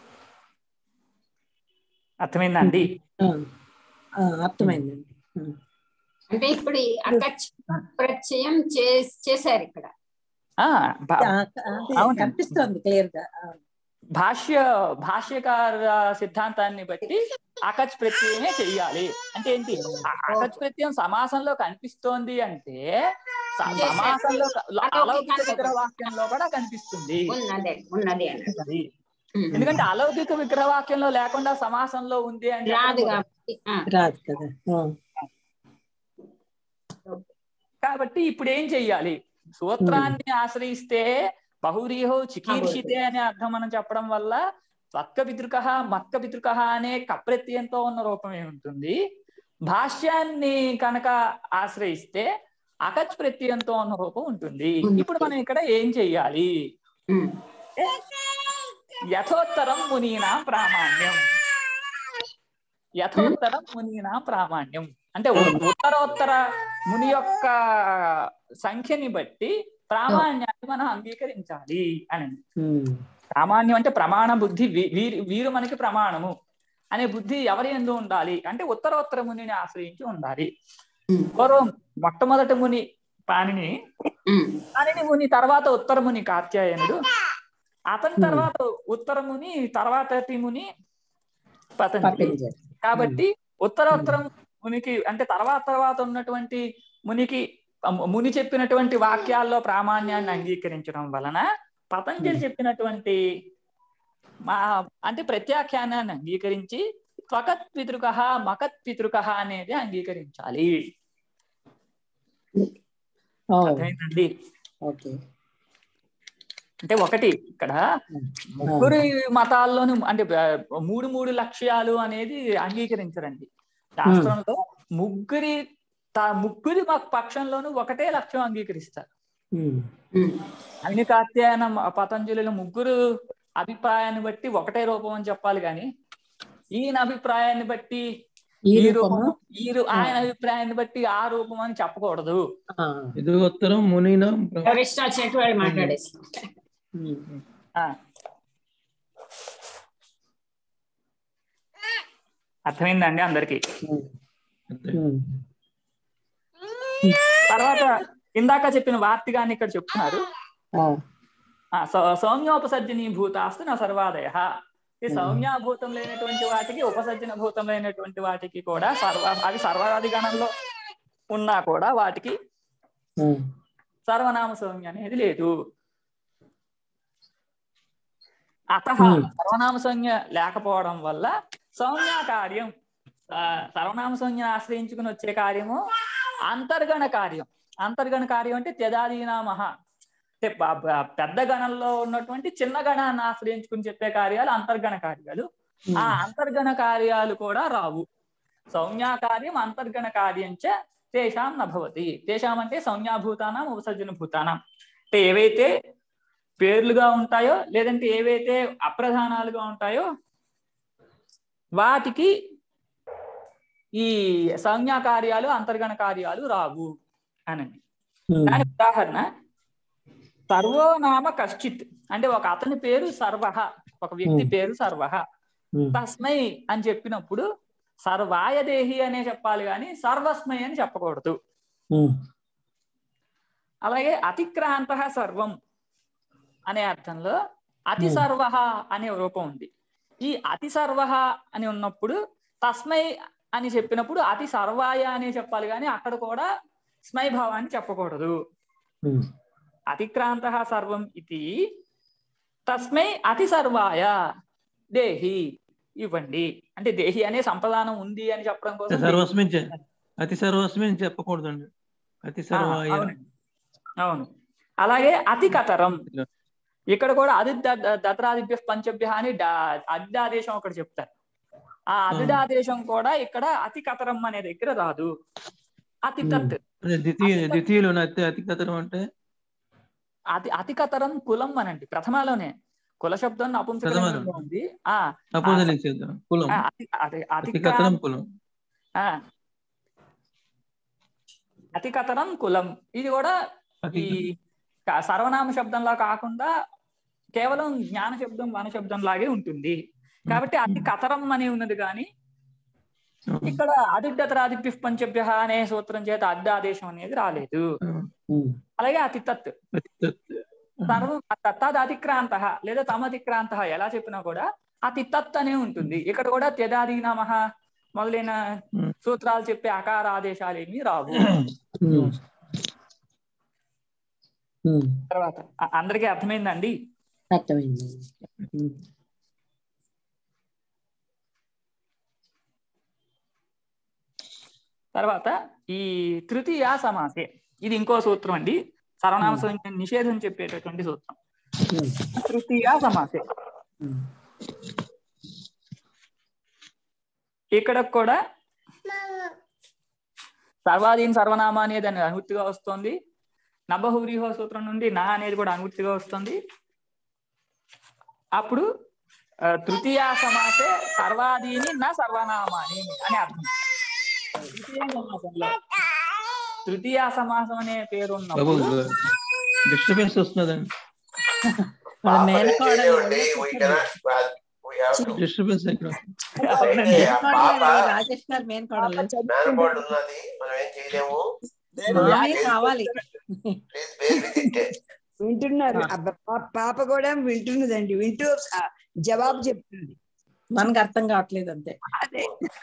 అర్థమైందండి ఆ. ఆ, అర్థమైందండి ఉమ్. అంటే ఇప్పుడు ఈ అకచ్ ప్రత్యయం చే- చేశారు ఇక్కడ ఆ భా- ఆ, అదే అవునండి. కనిపిస్తోంది క్లియర్ గా ఆ. భాష్య భాష్యకార సిద్ధాంతాన్ని బట్టి అకచ్ ప్రత్యయమే చెయ్యాలి అంటే ఏంటి ఆ అకచ్ ప్రత్యయం సమాసంలో కనిపిస్తోంది అంటే స- సమాసంలో క- అలౌకిక విగ్రహ వాక్యంలో కూడా కనిపిస్తుంది ఉన్నదే ఉన్నది అని అది. ఎందుకంటే అలౌకిక విగ్రహ వాక్యంలో లేకుండా సమాసంలో ఉంది అని రాదు చెప్పడం కాబట్టి ఆ, రాదు కదా ఆ. కాబట్టి ఇప్పుడు ఏం చెయ్యాలి సూత్రాన్ని ఆశ్రయిస్తే బహురీహో చికీర్షితే అనే అర్థం మనం చెప్పడం వల్ల త్వక్క పితృక మక్క పితృక అనే కప్రత్యయంతో ఉన్న రూపమే ఉంటుంది భాష్యాన్ని కనుక ఆశ్రయిస్తే అకచ్ ప్రత్యయంతో ఉన్న రూపం ఉంటుంది ఇప్పుడు మనం ఇక్కడ ఏం చెయ్యాలి ఉమ్, యథోత్తరం మునీనా ప్రామాణ్యం యథోత్తరం మునీనా ప్రామాణ్యం అంటే ఉ- ఉత్తరోత్తర ముని యొక్క సంఖ్యని బట్టి ప్రామాణ్యాన్ని మనం అంగీకరించాలి అని ఉమ్. ప్రామాణ్యం అంటే ప్రమాణ బుద్ధి వీ- వీరు వీరు మనకి ప్రమాణము అనే బుద్ధి ఎవరి ఎందు ఉండాలి అంటే ఉత్తరోత్తర మునిని ఆశ్రయించి ఉండాలి ఉమ్, పూర్వం మొట్టమొదటి ముని పాణిని ఉమ్, పాణిని ముని తర్వాత ఉత్తర ముని కాత్యాయనుడు అతని తర్వాత ఉత్తర ముని తర్వాతటి ముని పతంజలి పతంజలి కాబట్టి ఉత్తరోత్తరం మునికి అంటే తర్వాత తర్వాత ఉన్నటువంటి మునికి ముని చెప్పినటువంటి వాక్యాల్లో ప్రామాణ్యాన్ని అంగీకరించడం వలన పతంజలి చెప్పినటువంటి మా అంటే ప్రత్యాఖ్యానాన్ని అంగీకరించి త్వకత్ పితృక మకత్ పితృక అనేది అంగీకరించాలి ఓ, అర్థమైందండి ఓకే అంటే ఒకటి ఇక్కడ ముగ్గురి మతాల్లోనూ అంటే బ- మూడు మూడు లక్ష్యాలు అనేది అంగీకరించరండి శాస్త్రంలో ముగ్గురి తా- ముగ్గురి మ- పక్షంలోనూ ఒకటే లక్ష్యం అంగీకరిస్తారు ఉమ్. ఉమ్, అగ్ని కాత్యాయన మ- పతంజలిల ముగ్గురు అభిప్రాయాన్ని బట్టి ఒకటే రూపం అని చెప్పాలి కానీ ఈయన అభిప్రాయాన్ని బట్టి ఈ ఈ రూపము రూపము ఈ రూ- ఆయన అభిప్రాయాన్ని బట్టి ఆ రూపం అని చెప్పకూడదు ఆ, ఇది ఉత్తరం మునినా ఎవరు ఇష్టం వచ్చినట్టు వాళ్ళు మాట్లాడేస్తాం ఉమ్. ఆ. అర్థమైందండి అందరికి ఉమ్. ఉమ్. తర్వాత ఇందాక చెప్పిన వార్తిగాన్ని ఇక్కడ చెప్తున్నారు ఆ, ఆ, సౌ- సౌమ్యోపసర్జనీ భూతాస్తు నా సర్వాదయ ఈ సౌమ్యాభూతం లేనటువంటి వాటికి ఉపసర్జన భూతం లేనటువంటి వాటికి కూడా సర్వ అవి సర్వాది గణంలో ఉన్నా కూడా వాటికి ఉమ్. సర్వనామ సౌమ్య అనేది లేదు అత Hmm. సర్వనామ సంజ్ఞ లేకపోవడం వల్ల సౌమ్య కార్యం ఆ, సర్వనామ సంజ్ఞను ఆశ్రయించుకుని వచ్చే కార్యము అంతర్గణ కార్యం అంతర్గణ కార్యం అంటే త్యదాదీనామహ అంటే బ- బ- పెద్ద గణంలో ఉన్నటువంటి చిన్న గణాన్ని ఆశ్రయించుకుని చెప్పే కార్యాలు అంతర్గణ కార్యాలు ఆ అంతర్గణ కార్యాలు కూడా రావు సౌమ్యాకార్యం అంతర్గణ కార్యంచ తేషాం నభవతి తేషాం అంటే సంజ్ఞాభూతానం ఉపసర్జన భూతానం అంటే ఏవైతే పేర్లుగా ఉంటాయో లేదంటే ఏవైతే అప్రధానాలుగా ఉంటాయో వాటికి ఈ సంజ్ఞా కార్యాలు అంతర్గణ కార్యాలు రావు అనండి దాని ఉదాహరణ సర్వోనామ కశ్చిత్ అంటే ఒక అతని పేరు సర్వహ ఒక వ్యక్తి Hmm. పేరు సర్వహ తస్మై అని చెప్పినప్పుడు సర్వాయదేహి అనే చెప్పాలి కానీ సర్వస్మై అని చెప్పకూడదు అలాగే అతిక్రాంత సర్వం అనే అర్థంలో అతి Hmm. సర్వ అనే రూపం ఉంది ఈ అతి సర్వ అని ఉన్నప్పుడు తస్మై అని చెప్పినప్పుడు అతి సర్వాయ అనే చెప్పాలి కానీ అక్కడ కూడా స్మై భావాన్ని చెప్పకూడదు అతిక్రాంత సర్వం ఇది తస్మై అతి సర్వాయ దేహి ఇవ్వండి అంటే దేహి అనే సంప్రదానం ఉంది అని చెప్పడం కోసం సర్వస్మి చే- అతి సర్వస్మి అని చెప్పకూడదండి అతి ఆ, సర్వాయ అవునండి. అవును అలాగే అతి కతరం ఇక్కడ కూడా అది దత్రాదిభ్య పంచభ్య అని డా- అద్దాదేశం ఒకటి చెప్తారు ఆ అదిడాదేశం కూడా ఇక్కడ అతి కతరం అనే దగ్గర రాదు అతి తత్ అదే ద్వితీయ ద్వితీయులు అతి అతి కథనం అంటే అతి అతి కతరం కులం అనండి ప్రథమాలోనే కుల శబ్దం నపుంసకలింగంలో ప్రథమలో. ఉంది ఆ అపోజలింగ్ చేద్దాం కులం ఆ, అతి అతి అతి అతి కథనం కులం ఆ. అతి కతరం కులం ఇది కూడా అతి ఈ క- సర్వనామ శబ్దంలా కాకుండా కేవలం జ్ఞాన శబ్దం వన శబ్దం లాగే ఉంటుంది కాబట్టి అతి కతరం అని ఉన్నది కానీ ఇక్కడ అదిడ్డతరాదిభ్య పంచభ్య అనే సూత్రం చేత అడ్డ ఆదేశం అనేది రాలేదు అలాగే అతి తత్ అతి తత్. సర్వం తత్తాది అతిక్రాంత లేదా తమతిక్రాంత ఎలా చెప్పినా కూడా అతి తత్ అనే ఉంటుంది ఇక్కడ కూడా త్యదాది నమ మొదలైన Hmm. సూత్రాలు చెప్పే అకార ఆదేశాలు ఏమీ రావు తర్వాత అ- అందరికీ అర్థమైందండి అర్థమైంది ఉమ్. తర్వాత ఈ తృతీయ సమాసే ఇది ఇంకో సూత్రం అండి సర్వనామ సంఖ్య నిషేధం చెప్పేటటువంటి సూత్రం ఉమ్. తృతీయ సమాసే ఉమ్. ఇక్కడ కూడా సర్వాధీన సర్వనామ అనేది అని అనువృత్తిగా వస్తుంది నభహురిహో సూత్రం నుండి నా అనేది కూడా అనువృత్తిగా వస్తుంది అప్పుడు ఆ, తృతీయ సమాసే సర్వాధీని నా సర్వనామాని అని అర్థం తృతీయ సమాసంలో తృతీయ సమాసం అనే పేరు బాబు ఉన్నప్పుడు డిస్టర్బెన్స్ వస్తున్నదండి వాళ్ళ పాప మేనకోడలు చేయలేమండి we cannot well, we have to disturbance ఎక్కడ అవునండి. ఆ పాప మేనకోడలు, రాజేష్ గారు మేనకోడలు మేనకోడ్ ఉన్నది మనం ఏం చేయలేము మామయ్య కావాలి ప్లీజ్ బేర్ విత్ ఇట్ వింటున్నారు అబ్బ, పా- పాప కూడా వింటున్నదండి వింటూ ఆ, జవాబు చెప్తుంది మనకు అర్థం కావట్లేదు అంతే అదే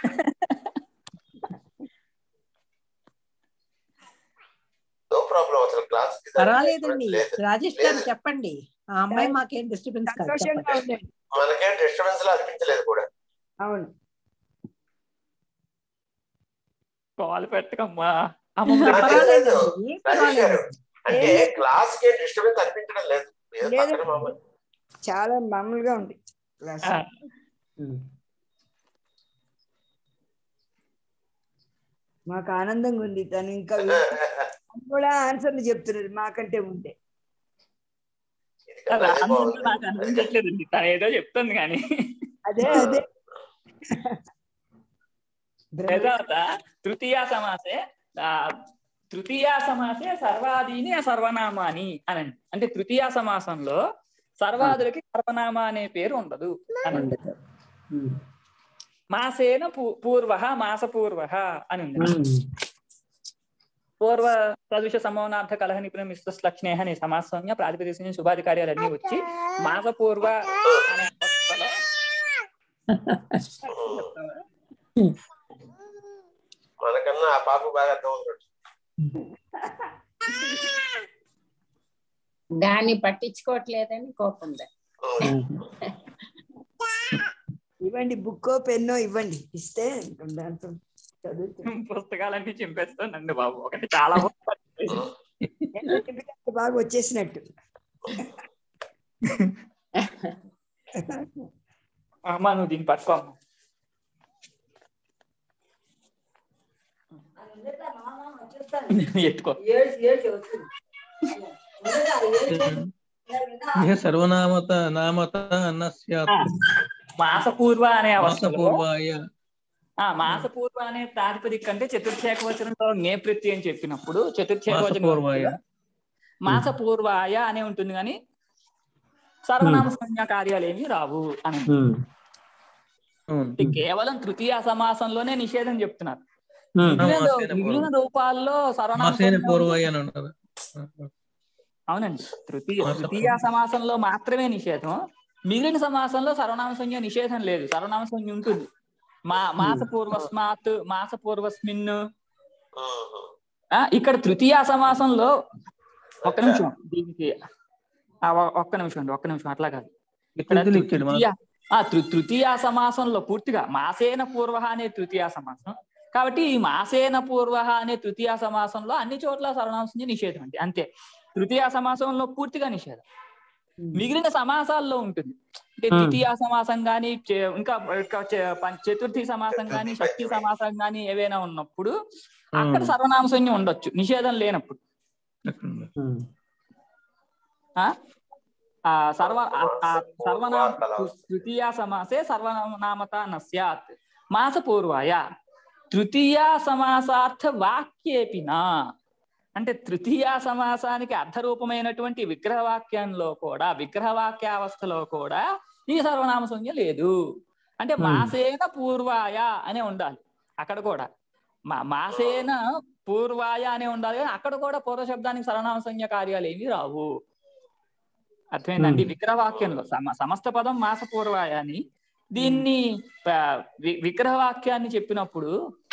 నో ప్రాబ్లం అసలు క్లాస్ పర్వాలేదండి లేదు రాజేష్ గారు లేదు. చెప్పండి ఆ అమ్మాయి మాకేం డిస్టర్బెన్స్ కాదు సంతోషంగా చెప్పండి ఉండండి మనకేం డిస్టర్బెన్స్ లా అనిపించలేదు కూడా అవును కాల్ పెట్టకమ్మా అమ్మమ్మ ఆ, పర్వాలేదండి రాజేష్ గారు పర్వాలేదు అంటే క్లాస్ కి డిస్టర్బెన్స్ అనిపించడం లేదు ఏదో లేదు. పక్కన మామూలు చాలా మామూలుగా ఉంది క్లాస్ ఆ, ఉమ్. మాకు ఆనందంగా ఉంది తను ఇంకా తను కూడా ఆన్సర్లు చెప్తున్నారు మాకంటే ఉంటే ఇది కదా అదే రాందంటే బాగుంది. నాకు అనిపించట్లేదండి తను ఏదో చెప్తుంది కానీ అదే అదే బ్రహ్మ- తర్వాత తృతీయ సమాసే ఆ, తృతీయ సమాసే సర్వాదీని సర్వనామాని అనండి అంటే తృతీయ సమాసంలో సర్వాదులకి సర్వనామ అనే పేరు ఉండదు అనండి ఉమ్. మాసేన పూ- పూర్వ మాసపూర్వ అని ఉంది ఉమ్. పూర్వ సదృశ సమోనార్థ కలహ నిపుణ మిశ్రస్లక్ష్ణే అనే సమాసంగా ప్రాతిపదిక శుభాధికార్యాలన్నీ వచ్చి మాసపూర్వ అనే అవస్థలో మనకన్నా ఆ పాప బాగా అర్థం అవుతుంది దాన్ని పట్టించుకోవట్లేదని కోపం దా. ఇవ్వండి బుక్కో పెన్నో ఇవ్వండి ఇస్తే దాంతో చదువుతుంది పుస్తకాలన్నీ చింపేస్తానండి బాబు ఒకటి చాలా బాగుంది. బాగా వచ్చేసినట్టు అమ్మా నువ్వు దీన్ని పట్టుకో అమ్మా. ఎత్తుకో ఇహ సర్వనామత నామత అన్నస్యాత్ మాసపూర్వ అనే అవస్థలో మాసపూర్వాయ ఆ మాసపూర్వ అనే ప్రాతిపదిక అంటే చతుర్థేక వచనంలో నే ప్రత్యయం చెప్పినప్పుడు చతుర్థేక మాసపూర్వాయ వచనం మాసపూర్వాయ అనే ఉంటుంది కానీ సర్వనామ సంజ్ఞా కార్యాలు ఏమి రావు అని ఉమ్, అవును. ఇది కేవలం తృతీయ సమాసంలోనే నిషేధం చెప్తున్నారు ఉమ్, మిగిలిన మాసేన మిగిలిన రూపాల్లో సర్వనామ మాసేన సంజ్ఞ పూర్వాయ అని ఉన్నారు అవునండి తృతీయ మాస తృతీయ సమాసంలో మాత్రమే నిషేధం మిగిలిన సమాసంలో సర్వనామ సంజ్ఞ నిషేధం లేదు సర్వనామ సంజ్ఞ ఉంటుంది మా మాస పూర్వస్మాత్ మాస పూర్వస్మిన్ ఆ, ఇక్కడ తృతీయ సమాసంలో ఒక్క నిమిషం దీనికి ఆ, ఒ- ఒక్క నిమిషం అండి ఒక్క నిమిషం అట్లా కాదు ఇక్కడ తృతీయులు ఇచ్చాడు తృతీయ ఆ, తృ- తృతీయ సమాసంలో పూర్తిగా మాసేన పూర్వ అనే తృతీయ సమాసం కాబట్టి ఈ మాసేన పూర్వ అనే తృతీయ సమాసంలో అన్ని చోట్ల సర్వనామ సంజ్ఞ నిషేధం అండి అంతే తృతీయ సమాసంలో పూర్తిగా నిషేధం మిగిలిన సమాసాల్లో ఉంటుంది అంటే Hmm. ద్వితీయ సమాసం గాని చే- ఇంకా ఇంకా చే- పం- చతుర్థి సమాసం గాని షష్ఠి సమాసం గాని ఏవైనా ఉన్నప్పుడు అక్కడ Hmm. సర్వనామ సంజ్ఞ ఉండొచ్చు నిషేధం లేనప్పుడు అక్కడ ఉంది. ఉమ్, ఆ ఆ సర్వ ఆ- ఆ సర్వనామ తృతీయ సమాసే సర్వనామత నస్యాత్ మాస పూర్వాయ తృతీయ సమాసార్థ వాక్యేపినా అంటే తృతీయ సమాసానికి అర్థరూపమైనటువంటి విగ్రహవాక్యంలో కూడా విగ్రహవాక్యావస్థలో కూడా ఈ సర్వనామ సంజ్ఞ లేదు అంటే Hmm. మాసేన పూర్వాయ అనే ఉండాలి అక్కడ కూడా మా మాసేన పూర్వాయ అనే ఉండాలి కానీ అక్కడ కూడా పూర్వ శబ్దానికి సర్వనామ సంజ్ఞ కార్యాలు ఏవి రావు అర్థమైందండి Hmm. విగ్రహవాక్యంలో సమ సమస్త పదం మాస పూర్వాయ అని దీన్ని ఆ, వి- విగ్రహవాక్యాన్ని చెప్పినప్పుడు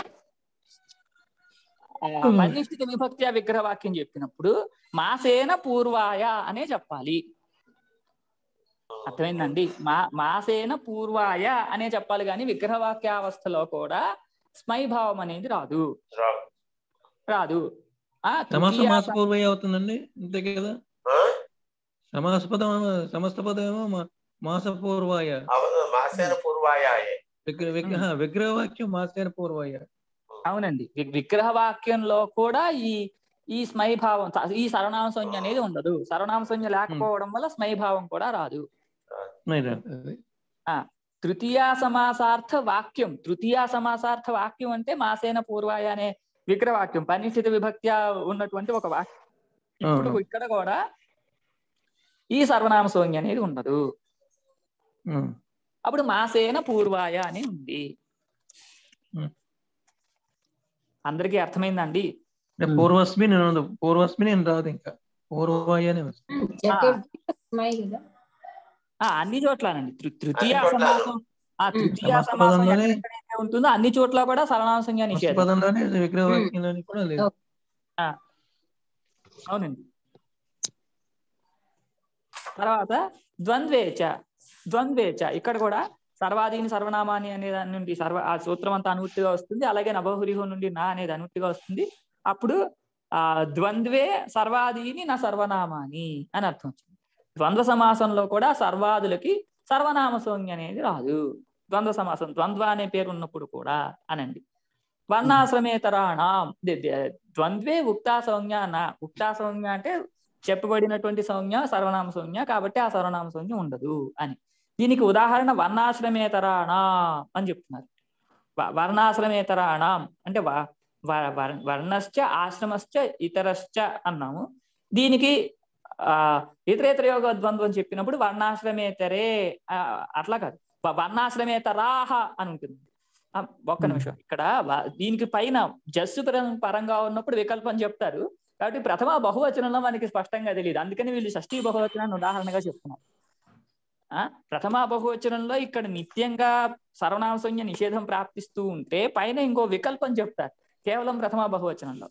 ఆ, Hmm. పరినిష్ఠిత విభక్తి విగ్రహవాక్యం చెప్పినప్పుడు మాసేన పూర్వాయ అనే చెప్పాలి అర్థమైందండి మా మాసేన పూర్వాయ అనే చెప్పాలి కానీ విగ్రహవాక్యావస్థలో కూడా స్మైభావం అనేది రాదు రాదు ఆ సమాస తృతీయ మాస పూర్వయ అవుతుందండి అంతే కదా సమాస పదం సమస్త పదం ఏమో మా- మాస పూర్వాయ అవును మాసేన పూర్వాయాయే విగ్రహ విగ్రహ విగ్రహవాక్యం మాసేన పూర్వాయ అవునండి వి- విగ్రహవాక్యంలో కూడా ఈ ఈ స్మైభావం త- ఈ సర్వనామ సంజ్ఞ అనేది ఉండదు సర్వనామ సంజ్ఞ లేకపోవడం వల్ల స్మైభావం కూడా రాదు అది. తృతీయ సమాసార్థ వాక్యం తృతీయ సమాసార్థ వాక్యం అంటే మాసేన పూర్వాయ అనే విగ్రహవాక్యం పరినిష్ఠిత విభక్త్యా ఉన్నటువంటి ఒక వాక్యం ఇప్పుడు అవును. ఇక్కడ కూడా ఈ సర్వనామ సంజ్ఞ అనేది ఉండదు ఉమ్. అప్పుడు మాసేన పూర్వాయ అని ఉంది Hmm. అందరికీ అర్థమైందండి అంటే పూర్వస్మిన్ అని ఉంది. పూర్వస్మిన్ అని రాదు ఇంకా పూర్వాయ అనే వస్తుంది. చతుర్థి స్మై కదా ఆ అన్ని చోట్లనండి తృ- తృతీయ అన్ని చోట్ల. సమాసం ఆ తృతీయ సమస్త సమాసం పదంలోనే- ఎక్కడెక్కడైతే ఉంటుందో అన్ని చోట్ల కూడా సర్వనామ సంజ్ఞ ఫస్ట్ నిషేధం పదంలోనే విగ్రహవాక్యంలోని కూడా లేదు అవునండి తర్వాత ద్వంద్వేచ ద్వంద్వేచ ఇక్కడ కూడా సర్వాధీని సర్వనామాని అనే దాని నుండి సర్వ ఆ సూత్రం అంతా అనువృత్తిగా వస్తుంది అలాగే నభహురిహో నుండి నా అనేది అనువృత్తిగా వస్తుంది అప్పుడు ఆ ద్వంద్వే సర్వాధీని నా సర్వనామాని అని అర్థం వచ్చింది ద్వంద్వ సమాసంలో కూడా సర్వాదులకి సర్వనామ సంజ్ఞ అనేది రాదు ద్వంద్వ సమాసం ద్వంద్వ అనే పేరు ఉన్నప్పుడు కూడా అనండి వర్ణాశ్రమేతరాణం ది- ది- ద్వంద్వే ఉక్తా సంజ్ఞ నా ఉక్తా సంజ్ఞ అంటే చెప్పబడినటువంటి సంజ్ఞ సర్వనామ సంజ్ఞ కాబట్టి ఆ సర్వనామ సంజ్ఞ ఉండదు అని దీనికి ఉదాహరణ వర్ణాశ్రమేతరాణం అని చెప్తున్నారు వ- వర్ణాశ్రమేతరాణం అంటే వ- వ- వర్- వర్ణశ్చ ఆశ్రమశ్చ ఇతరశ్చ అన్నాము దీనికి ఆ ఇతరేతర యోగ ద్వంద్వం అని చెప్పినప్పుడు వర్ణాశ్రమేతరే ఆ, అట్లా కాదు వ- వర్ణాశ్రమేతరాహ అని ఉంటుంది ఆ, ఒక్క నిమిషం ఇక్కడ వ- దీనికి పైన జస్సు పరం- పరంగా ఉన్నప్పుడు వికల్పం చెప్తారు కాబట్టి ప్రథమ బహువచనంలో మనకి స్పష్టంగా తెలియదు అందుకని వీళ్ళు షష్ఠీ బహువచనాన్ని ఉదాహరణగా చెప్తున్నారు ఆ ప్రథమ బహువచనంలో ఇక్కడ నిత్యంగా సర్వనామ సంజ్ఞ నిషేధం ప్రాప్తిస్తూ ఉంటే పైన ఇంకో వికల్పం చెప్తారు కేవలం ప్రథమ బహువచనంలో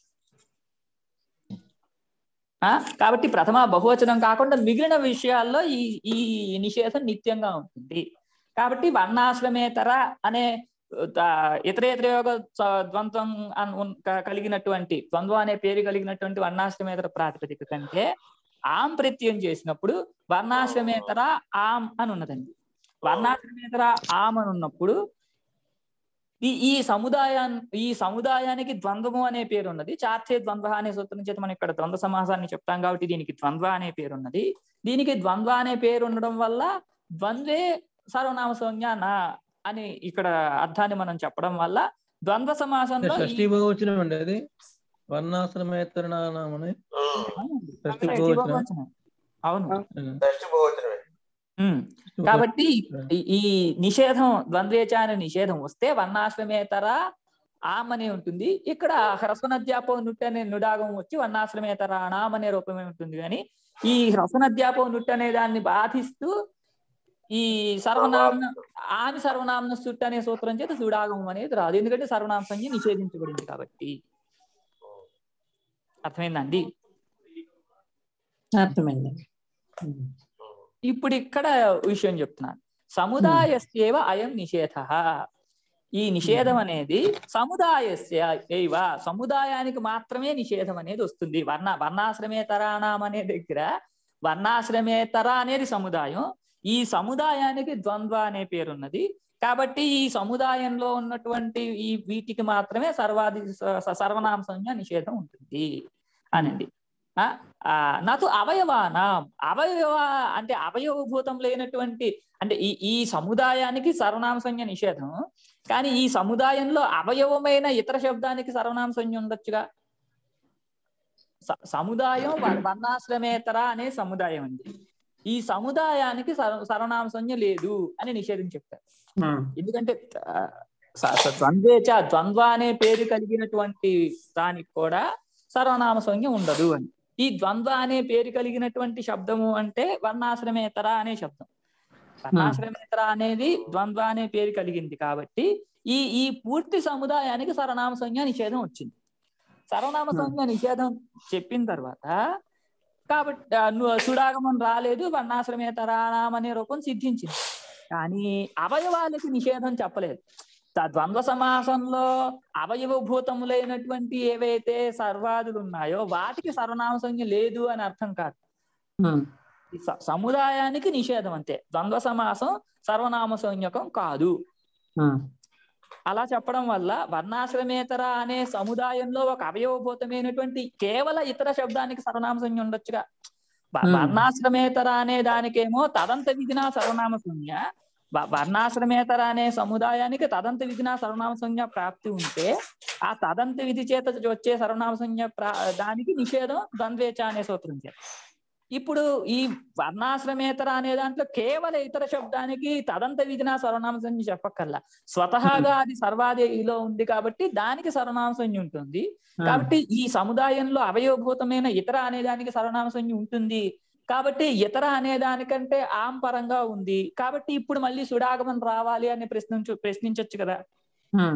ఆ కాబట్టి ప్రథమ బహువచనం కాకుండా మిగిలిన విషయాల్లో ఈ ఈ నిషేధం నిత్యంగా ఉంటుంది కాబట్టి వర్ణాశ్రమేతర అనే ఆ, ఇతరేతర యోగ స- ద్వంద్వం అన్- ఉన్- క- కలిగినటువంటి ద్వంద్వం అనే పేరు కలిగినటువంటి వర్ణాశ్రమేతర ప్రాతిపదిక కంటే ఆం ప్రత్యయం చేసినప్పుడు వర్ణాశ్రమేతర ఆం అని ఉన్నదండి వర్ణాశ్రమేతర ఆమ్ అని ఉన్నప్పుడు ఈ ఈ సముదాయాన్ని ఈ సముదాయానికి ద్వంద్వము అనే పేరు ఉన్నది చార్చే ద్వంద్వ అనే సూత్రం చేత మనం ఇక్కడ ద్వంద్వ సమాసాన్ని చెప్తాం కాబట్టి దీనికి ద్వంద్వ అనే పేరు ఉన్నది దీనికి ద్వంద్వ అనే పేరు ఉండడం వల్ల ద్వంద్వే సర్వనామ సంజ్ఞ నా అని ఇక్కడ అర్థాన్ని మనం చెప్పడం వల్ల ద్వంద్వ సమాసంలో ఈ- షష్ఠీ బహువచనం అండి అది వర్ణాశ్రమేతరనామని అవునండి. షష్ఠీ షష్ఠీ బహువచనం బహువచనం. అవును దృష్టి పోవచ్చునమే ఉమ్. కాబట్టి ఈ- ఈ నిషేధం ద్వంద్వేచ అనే నిషేధం వస్తే వర్ణాశ్రమేతర ఆమ్ అనే ఉంటుంది ఇక్కడ హ్రస్వనద్యాపో నుట్టు అనే నుడాగం వచ్చి వర్ణాశ్రమేతర అణాం అనే రూపమే ఉంటుంది కానీ ఈ హ్రస్వనద్యాపో నుట్టు అనే దాన్ని బాధిస్తూ ఈ సర్వనామ ఆమె సర్వనామ సుట్టు అనే సూత్రం చేత సుడాగం అనేది రాదు ఎందుకంటే సర్వనామ సంజ్ఞ నిషేధించబడింది కాబట్టి అర్థమైందండి అర్థమైందండి ఉమ్. ఇప్పుడు ఇక్కడ విషయం చెప్తున్నాను సముదాయస్యేవ అయం నిషేధ ఈ నిషేధం అనేది సముదాయస్య ఏవ సముదాయానికి మాత్రమే నిషేధం అనేది వస్తుంది వర్ణ వర్ణాశ్రమేతరాణం అనే దగ్గర వర్ణాశ్రమేతర అనేది సముదాయం ఈ సముదాయానికి ద్వంద్వ అనే పేరున్నది కాబట్టి ఈ సముదాయంలో ఉన్నటువంటి ఈ వీటికి మాత్రమే సర్వాది స- సర్వనామ సంజ్ఞ నిషేధం ఉంటుంది అనండి ఆ ఆ, నాతో అవయవానం అవయవ అంటే అవయవభూతం లేనటువంటి అంటే ఈ ఈ సముదాయానికి సర్వనామ సంజ్ఞ నిషేధం కానీ ఈ సముదాయంలో అవయవమైన ఇతర శబ్దానికి సర్వనామ సంజ్ఞ ఉండొచ్చుగా స- సముదాయం వ- వర్ణాశ్రమేతర అనే సముదాయం ఉంది ఈ సముదాయానికి సర్వ సర్వనామ సంజ్ఞ లేదు అని నిషేధం చెప్పారు ఉమ్. ఎందుకంటే ఆ, స- స- ద్వంద్వేచ ద్వంద్వ అనే పేరు కలిగినటువంటి దానికి కూడా సర్వనామ సంజ్ఞ ఉండదు అని ఈ ద్వంద్వ అనే పేరు కలిగినటువంటి శబ్దము అంటే వర్ణాశ్రమేతర అనే శబ్దం వర్ణాశ్రమేతర అనేది ద్వంద్వ అనే పేరు కలిగింది కాబట్టి ఈ ఈ పూర్తి సముదాయానికి సర్వనామ సంజ్ఞ నిషేధం వచ్చింది సర్వనామ సంజ్ఞ నిషేధం చెప్పిన తర్వాత కాబట్టి ఆ, ను- సుడాగమం రాలేదు వర్ణాశ్రమేతరాణం అనే రూపం సిద్ధించింది కానీ అవయవాలకి నిషేధం చెప్పలేదు ద- ద్వంద్వ సమాసంలో అవయవభూతములైనటువంటి ఏవైతే సర్వాదులు ఉన్నాయో వాటికి సర్వనామ సంజ్ఞ లేదు అని అర్థం కాదు ఉమ్. ఈ స- సముదాయానికి నిషేధం అంతే ద్వంద్వ సమాసం సర్వనామ సంజ్ఞకం కాదు ఉమ్. అలా చెప్పడం వల్ల వర్ణాశ్రమేతర అనే సముదాయంలో ఒక అవయవభూతమైనటువంటి కేవల ఇతర శబ్దానికి సర్వనామ సంజ్ఞ ఉండొచ్చుగా వ- Hmm. వర్ణాశ్రమేతర అనే దానికేమో తదంత విధిన సర్వనామ సంజ్ఞ వ- వర్ణాశ్రమేతర అనే సముదాయానికి తదంత విధిన సర్వనామ సంజ్ఞ ప్రాప్తి ఉంటే ఆ తదంత విధి చేత వచ్చే సర్వనామ సంజ్ఞ ప్రా- దానికి నిషేధం ద్వంద్వేచ అనే సూత్రం చేత ఇప్పుడు ఈ వర్ణాశ్రమేతర అనే దాంట్లో కేవల ఇతర శబ్దానికి తదంత విధిన సర్వనామ సంజ్ఞ చెప్పక్కర్లా స్వతహాగా అది సర్వాదిలో ఉంది కాబట్టి దానికి సర్వనామ సంజ్ఞ ఉంటుంది కాబట్టి ఈ సముదాయంలో అవయవభూతమైన ఇతర అనే దానికి సర్వనామ సంజ్ఞ ఉంటుంది కాబట్టి ఇతర అనే దానికంటే ఆం పరంగా ఉంది కాబట్టి ఇప్పుడు మళ్ళీ సుడాగమం రావాలి అని ప్రశ్నించు ప్రశ్నించొచ్చు కదా ఉమ్.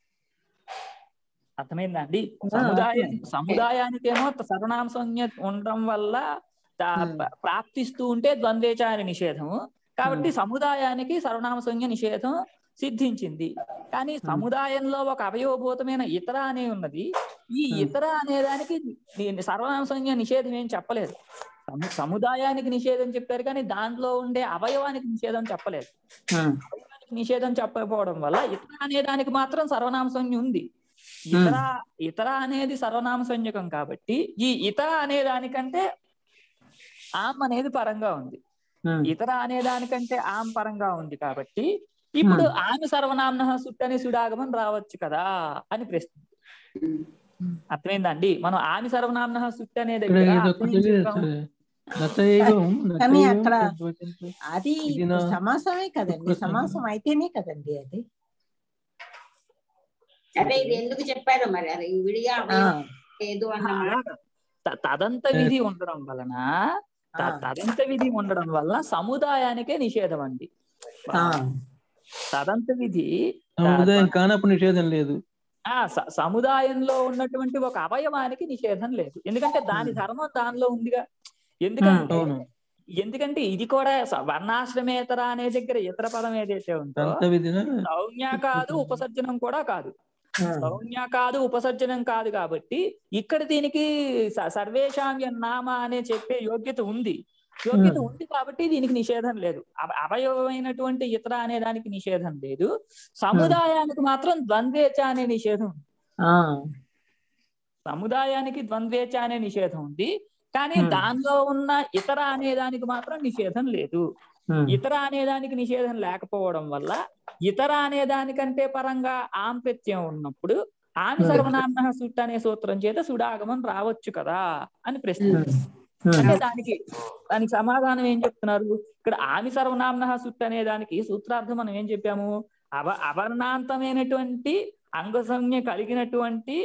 అర్థమైందా అండి సముదాయం అర్థమైంది. సముదాయానికేమో సర్వనామ సంజ్ఞ ఉండడం వల్ల తా- Hmm. ప్ర- ప్రాప్తిస్తూ ఉంటే ద్వంద్వేచ అని నిషేధము కాబట్టి సముదాయానికి సర్వనామ సంజ్ఞ నిషేధం సిద్ధించింది కానీ సముదాయంలో ఒక అవయవభూతమైన ఇతర అనే ఉన్నది ఈ Hmm. ఇతర అనే దానికి దీన్ని సర్వనామ సంజ్ఞ నిషేధం ఏం చెప్పలేదు సము- సముదాయానికి నిషేధం చెప్పారు కానీ దాంట్లో ఉండే అవయవానికి నిషేధం చెప్పలేదు ఉమ్. అవయవానికి నిషేధం చెప్పకపోవడం వల్ల ఇతర అనే దానికి మాత్రం సర్వనామ సంజ్ఞ ఉంది ఇతర ఇతర అనేది సర్వనామ సంజ్ఞకం కాబట్టి ఈ ఇతర అనే దానికంటే ఆమ్ అనేది పరంగా ఉంది ఉమ్. ఇతర అనే దానికంటే ఆమ్ పరంగా ఉంది కాబట్టి ఇప్పుడు ఆమె సర్వనామ సుట్టని సుడాగమం రావచ్చు కదా అని ప్రశ్న అర్థమైందండి మనం ఆమె సర్వనామ సుట్టు అనే ఇక్కడ దగ్గర ఇది అర్థం ఒకటి ఏం చెప్పాము? నతైవం కానీ నతైవం అక్కడ తద్వచంతు. అది ఇది నా- సమాసమే కదండి ఇప్పుడు సమాసం అయితేనే కదండి అది అదే ఇది ఎందుకు చెప్పారు మరి అది విడిగా ఆ, లేదు ఆ, అన్నమాట త- తదంత విధి ఉండడం వలన త- ఆ. తదంత విధి ఉండడం వల్ల సముదాయానికే నిషేధం అండి ఆ, తదంత విధి సముదాయం కానప్పుడు నిషేధం లేదు ఆ స- సముదాయంలో ఉన్నటువంటి ఒక అవయవానికి నిషేధం లేదు ఎందుకంటే దాని ధర్మం దానిలో ఉందిగా ఎందుకంటే అవును ఎందుకంటే ఇది కూడా స- వర్ణాశ్రమేతర అనే దగ్గర ఇతర పదం ఏదైతే ఉందో అంత విధిన సౌజ్ఞ కాదు ఉపసర్జనం కూడా కాదు ఆ, సౌజ్ఞ కాదు ఉపసర్జనం కాదు కాబట్టి ఇక్కడ దీనికి స- సర్వేషాం నామ అనే చెప్పే యోగ్యత ఉంది యోగ్యత Hmm. ఉంది కాబట్టి దీనికి నిషేధం లేదు అవ- అవయవమైనటువంటి ఇతర అనే దానికి నిషేధం లేదు సముదాయానికి మాత్రం ద్వంద్వేచ అనే నిషేధం ఉంది. ఆ, సముదాయానికి ద్వంద్వేచ అనే నిషేధం ఉంది కానీ Hmm. దానిలో ఉన్న ఇతర అనే దానికి మాత్రం నిషేధం లేదు ఉమ్, ఇతర అనే దానికి నిషేధం లేకపోవడం వల్ల ఇతర అనే దానికంటే పరంగా ఆం ప్రత్యయం ఉన్నప్పుడు ఆమె Hmm. సర్వనామ సుట్ అనే సూత్రం చేత సుడాగమం రావచ్చు కదా అని ప్రశ్న ఉమ్, ఉమ్, అంటే దానికి దానికి సమాధానం ఏం చెప్తున్నారు ఇక్కడ ఆమె సర్వనామ సుట్ అనే దానికి సూత్రార్థం మనం ఏం చెప్పాము అవ అవర్ణాంతమైనటువంటి అంగ సంజ్ఞ కలిగినటువంటి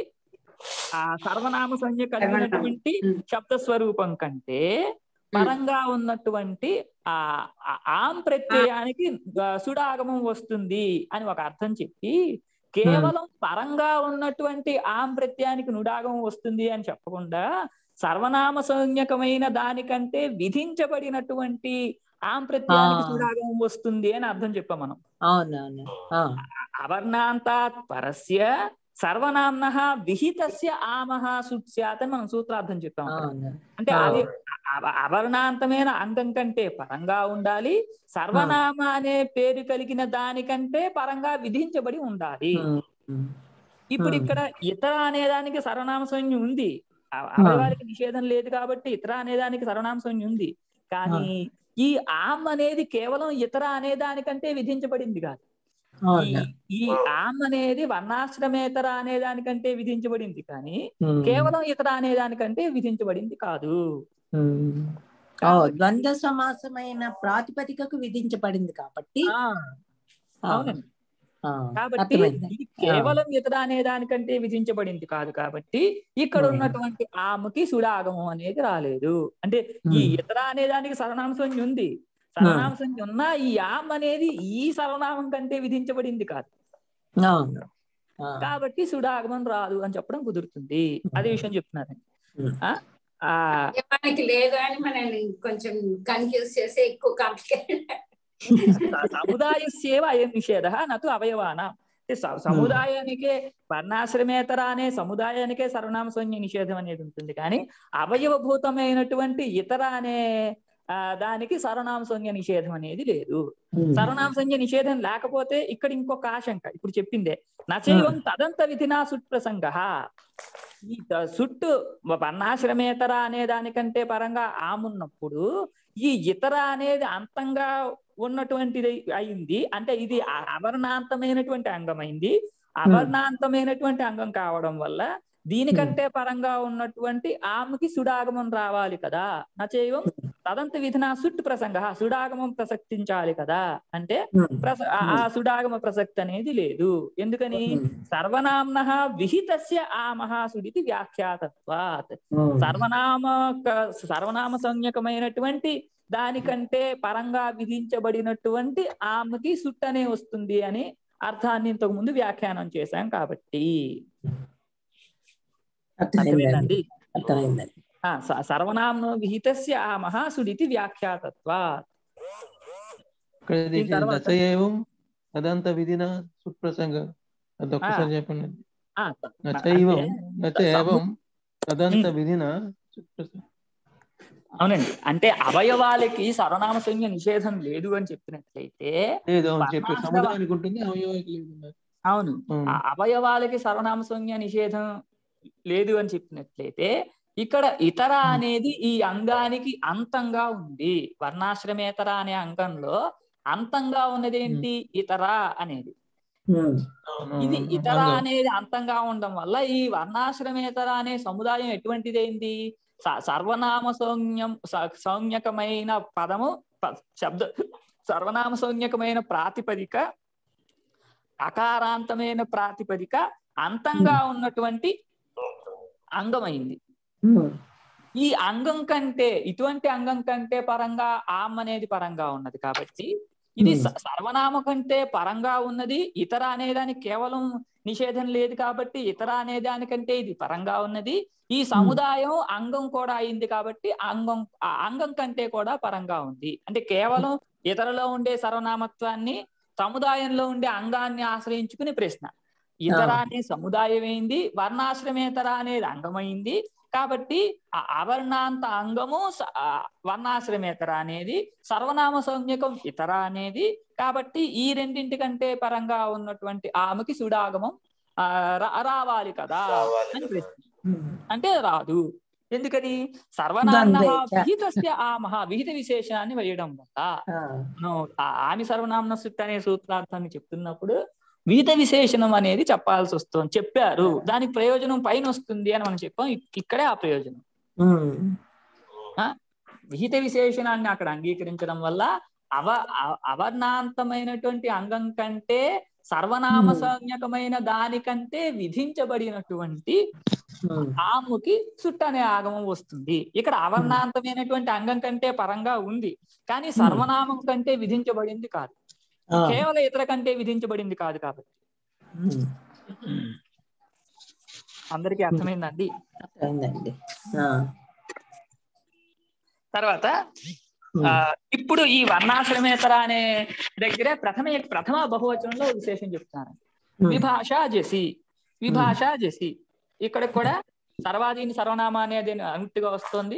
ఆ సర్వనామ సంజ్ఞ కలిగినటువంటి శబ్ద స్వరూపం కంటే పరంగా ఉన్నటువంటి ఆ ఆ ఆం ప్రత్యయానికి ఆ, సుడాగమం వస్తుంది అని ఒక అర్థం చెప్పి కేవలం పరంగా ఉన్నటువంటి ఆం ప్రత్యయానికి నుడాగమం వస్తుంది అని చెప్పకుండా సర్వనామ సంజ్ఞకమైన దానికంటే విధించబడినటువంటి ఆం ప్రత్యయానికి ఆ. సుడాగమం వస్తుంది అని అర్థం చెప్పాం మనం అవునవును ఆ, అవర్ణాంతాత్ పరస్య సర్వనామ్న విహితస్య ఆమహ సుత్స్యాత్ అని మనం సూత్రార్థం చెప్పాం అక్కడ. అవును అంటే ఆ. అది అవ- అవర్ణాంతమైన అంగం కంటే పరంగా ఉండాలి సర్వనామ అనే పేరు కలిగిన దానికంటే పరంగా విధించబడి ఉండాలి ఉమ్, ఉమ్, ఇప్పుడు Hmm. ఇక్కడ ఇతర అనేదానికి సర్వనామ సంజ్ఞ ఉంది అ- అవయవానికి నిషేధం లేదు కాబట్టి ఇతర అనేదానికి సర్వనామ సంజ్ఞ ఉంది కానీ ఈ ఆమ్ అనేది కేవలం ఇతర అనేదానికంటే విధించబడింది కాదు ఈ అవును ఈ ఆమ్ అనేది వర్ణాశ్రమేతర అనే దానికంటే విధించబడింది కానీ ఉమ్, కేవలం ఇతర అనే దానికంటే విధించబడింది కాదు ఉమ్. ఓ కాబట్టి- ద్వంద్వ సమాసమైన ప్రాతిపదికకు విధించబడింది కాబట్టి ఆ, ఆ, అవునండి ఆ, కాబట్టి అర్థమైంది ఇది కేవలం ఇతర అనే దానికంటే విధించబడింది కాదు కాబట్టి ఇక్కడ Hmm. ఉన్నటువంటి ఆమెకి సుడాగమం అనేది రాలేదు అంటే ఈ Hmm. ఇతర అనే దానికి సర్వనామ సంజ్ఞ ఉంది సర్వనామ సంజ్ఞ ఉన్నా ఈ ఆమ్ అనేది ఈ సర్వనామం కంటే విధించబడింది కాదు అవును ఆ, కాబట్టి సుడాగమం రాదు అని చెప్పడం కుదురుతుంది అదే విషయం చెప్తున్నారండి Hmm. ఆ, ఆ మనకి లేదు అని మనల్ని కొంచెం కన్ఫ్యూజ్ చేసి ఎక్కువ కాంప్లికేటెడ్ స- సముదాయస్యేవ అయం నిషేధ నటు అవయవాన అంటే స- సముదాయానికే వర్ణాశ్రమేతర అనే సముదాయానికే సర్వనామ సంజ్ఞ నిషేధం అనేది ఉంటుంది కానీ అవయవభూతమైనటువంటి ఇతర అనే ఆ, దానికి సర్వనామ సంజ్ఞ నిషేధం అనేది లేదు ఉమ్, సర్వనామ సంజ్ఞ నిషేధం లేకపోతే ఇక్కడ ఇంకొక ఆశంక ఇప్పుడు చెప్పిందే నచైవం తదంత విధినా సుట్ ప్రసంగ ఈ త- సుట్టు వర్ణాశ్రమేతర అనే దానికంటే పరంగా ఆమున్నప్పుడు ఈ ఇతర అనేది అంతంగా ఉన్నటువంటిది అయింది అంటే ఇది అ- అవర్ణాంతమైనటువంటి అంగమైంది అవర్ణాంతమైనటువంటి అంగం కావడం వల్ల దీనికంటే పరంగా ఉన్నటువంటి ఆమెకి సుడాగమం రావాలి కదా నచేయం తదంత విధినా సుట్టు ప్రసంగ సుడాగమం ప్రసక్తించాలి కదా అంటే ఉమ్, ప్రస ఆ- ఆ సుడాగమ ప్రసక్తి అనేది లేదు ఎందుకని ఉమ్, సర్వనామ్న విహితస్య ఆమహ సుడితి వ్యాఖ్యాతత్వాత్ ఉమ్, సర్వనామ క- సర్వనామ సంజ్ఞకమైనటువంటి దానికంటే పరంగా విధించబడినటువంటి ఆమెకి సుట్టనే వస్తుంది అని అర్థాన్ని ఇంతకు ముందు వ్యాఖ్యానం చేశాం కాబట్టి అర్థమైందండి అర్థమైందండి అర్థమైందండి ఆ, స- సర్వనామ్నో విహితస్య ఆమహ సుడితి వ్యాఖ్యాతత్వాత్ ఇక్కడ ఇది దీని తర్వాత- నచయేవం తదంత విధిన సుప్రసంగ అది ఒక్కసారి చెప్పండి ఆ, త- నచైవం అంటే నచయేవం తదంత ఉమ్. విధిన సుప్రసంగ అవునండి అంటే అవయవాలకి సర్వనామ సంజ్ఞ నిషేధం లేదు అని చెప్పినట్లయితే లేదు అవును చెప్పి వర్ణాశ్రమ- సముదాయానికి ఉంటుంది అవయవానికి లేదు అన్నారు. అవును అవును. ఆ అవయవాలకి సర్వనామ సంజ్ఞ నిషేధం లేదు అని చెప్పినట్లయితే ఇక్కడ ఇతర అనేది ఈ అంగానికి అంతంగా ఉంది వర్ణాశ్రమేతర అనే అంగంలో అంతంగా ఉన్నది ఏంటి ఇతర అనేది ఉమ్, అవును, ఇది అవును. ఇతర అంగం. అనేది అంతంగా ఉండడం వల్ల ఈ వర్ణాశ్రమేతర అనే సముదాయం ఎటువంటిదేంటి స- సర్వనామ సౌజ్ఞం స- సౌజ్ఞకమైన పదము ప- శబ్ద సర్వనామ సౌజ్ఞకమైన ప్రాతిపదిక అకారాంతమైన ప్రాతిపదిక అంతంగా ఉన్నటువంటి అంగమైంది ఉమ్, ఈ అంగం కంటే ఇటువంటి అంగం కంటే పరంగా ఆమ్ అనేది పరంగా ఉన్నది కాబట్టి ఇది స- సర్వనామ కంటే పరంగా ఉన్నది ఇతర అనేదానికి కేవలం నిషేధం లేదు కాబట్టి ఇతర అనేదానికంటే ఇది పరంగా ఉన్నది ఈ సముదాయం అంగం కూడా అయింది కాబట్టి అంగం ఆ అంగం కంటే కూడా పరంగా ఉంది అంటే కేవలం ఇతరలో ఉండే సర్వనామత్వాన్ని సముదాయంలో ఉండే అంగాన్ని ఆశ్రయించుకుని ప్రశ్న ఇతర ఆ. అనే సముదాయం అయింది వర్ణాశ్రమేతర అనేది అంగమైంది కాబట్టి ఆ అవర్ణాంత అంగము స- ఆ వర్ణాశ్రమేతర అనేది సర్వనామ సంజ్ఞకం ఇతర అనేది కాబట్టి ఈ రెండింటి కంటే పరంగా ఉన్నటువంటి ఆమెకి సుడాగమం ఆ, రా- రావాలి కదా రావాలి అని కదా. ప్రశ్న ఉమ్, అంటే రాదు ఎందుకని సర్వనామ ద్వంద్వేచ. విహితస్య ఆమహ విహిత విశేషణాన్ని వేయడం వల్ల ఆ, మనం ఆ ఆమి సర్వనామన సుట్ అనే సూత్రార్థాన్ని చెప్తున్నప్పుడు విహిత విశేషణం అనేది చెప్పాల్సి వస్తుంది చెప్పారు దానికి ప్రయోజనం పైన వస్తుంది అని మనం చెప్పాం ఇక్- ఇక్కడే ఆ ప్రయోజనం ఉమ్, విహిత విశేషణాన్ని అక్కడ అంగీకరించడం వల్ల అవ అ- అవర్ణాంతమైనటువంటి అంగం కంటే సర్వనామ Hmm. సంజ్ఞకమైన దానికంటే విధించబడినటువంటి ఉమ్, ఆముకి సుట్ట అనే ఆగమం వస్తుంది ఇక్కడ అవర్ణాంతమైనటువంటి అంగం కంటే పరంగా ఉంది కానీ సర్వనామం కంటే విధించబడింది కాదు ఆ, కేవలం ఇతర కంటే విధించబడింది కాదు కాబట్టి ఉమ్, అందరికీ అర్థమైందండి అయిందండి ఆ, తర్వాత ఉమ్, ఆ, ఇప్పుడు ఈ వర్ణాశ్రమేతర అనే దగ్గరే ప్రథమ ప్రథమ బహువచనంలో ఒక విశేషం చెప్తాను ఉమ్, విభాష జసి విభాష జసి ఇక్కడ కూడా సర్వాధీని సర్వనామ అనేది అనుట్టుగా వస్తుంది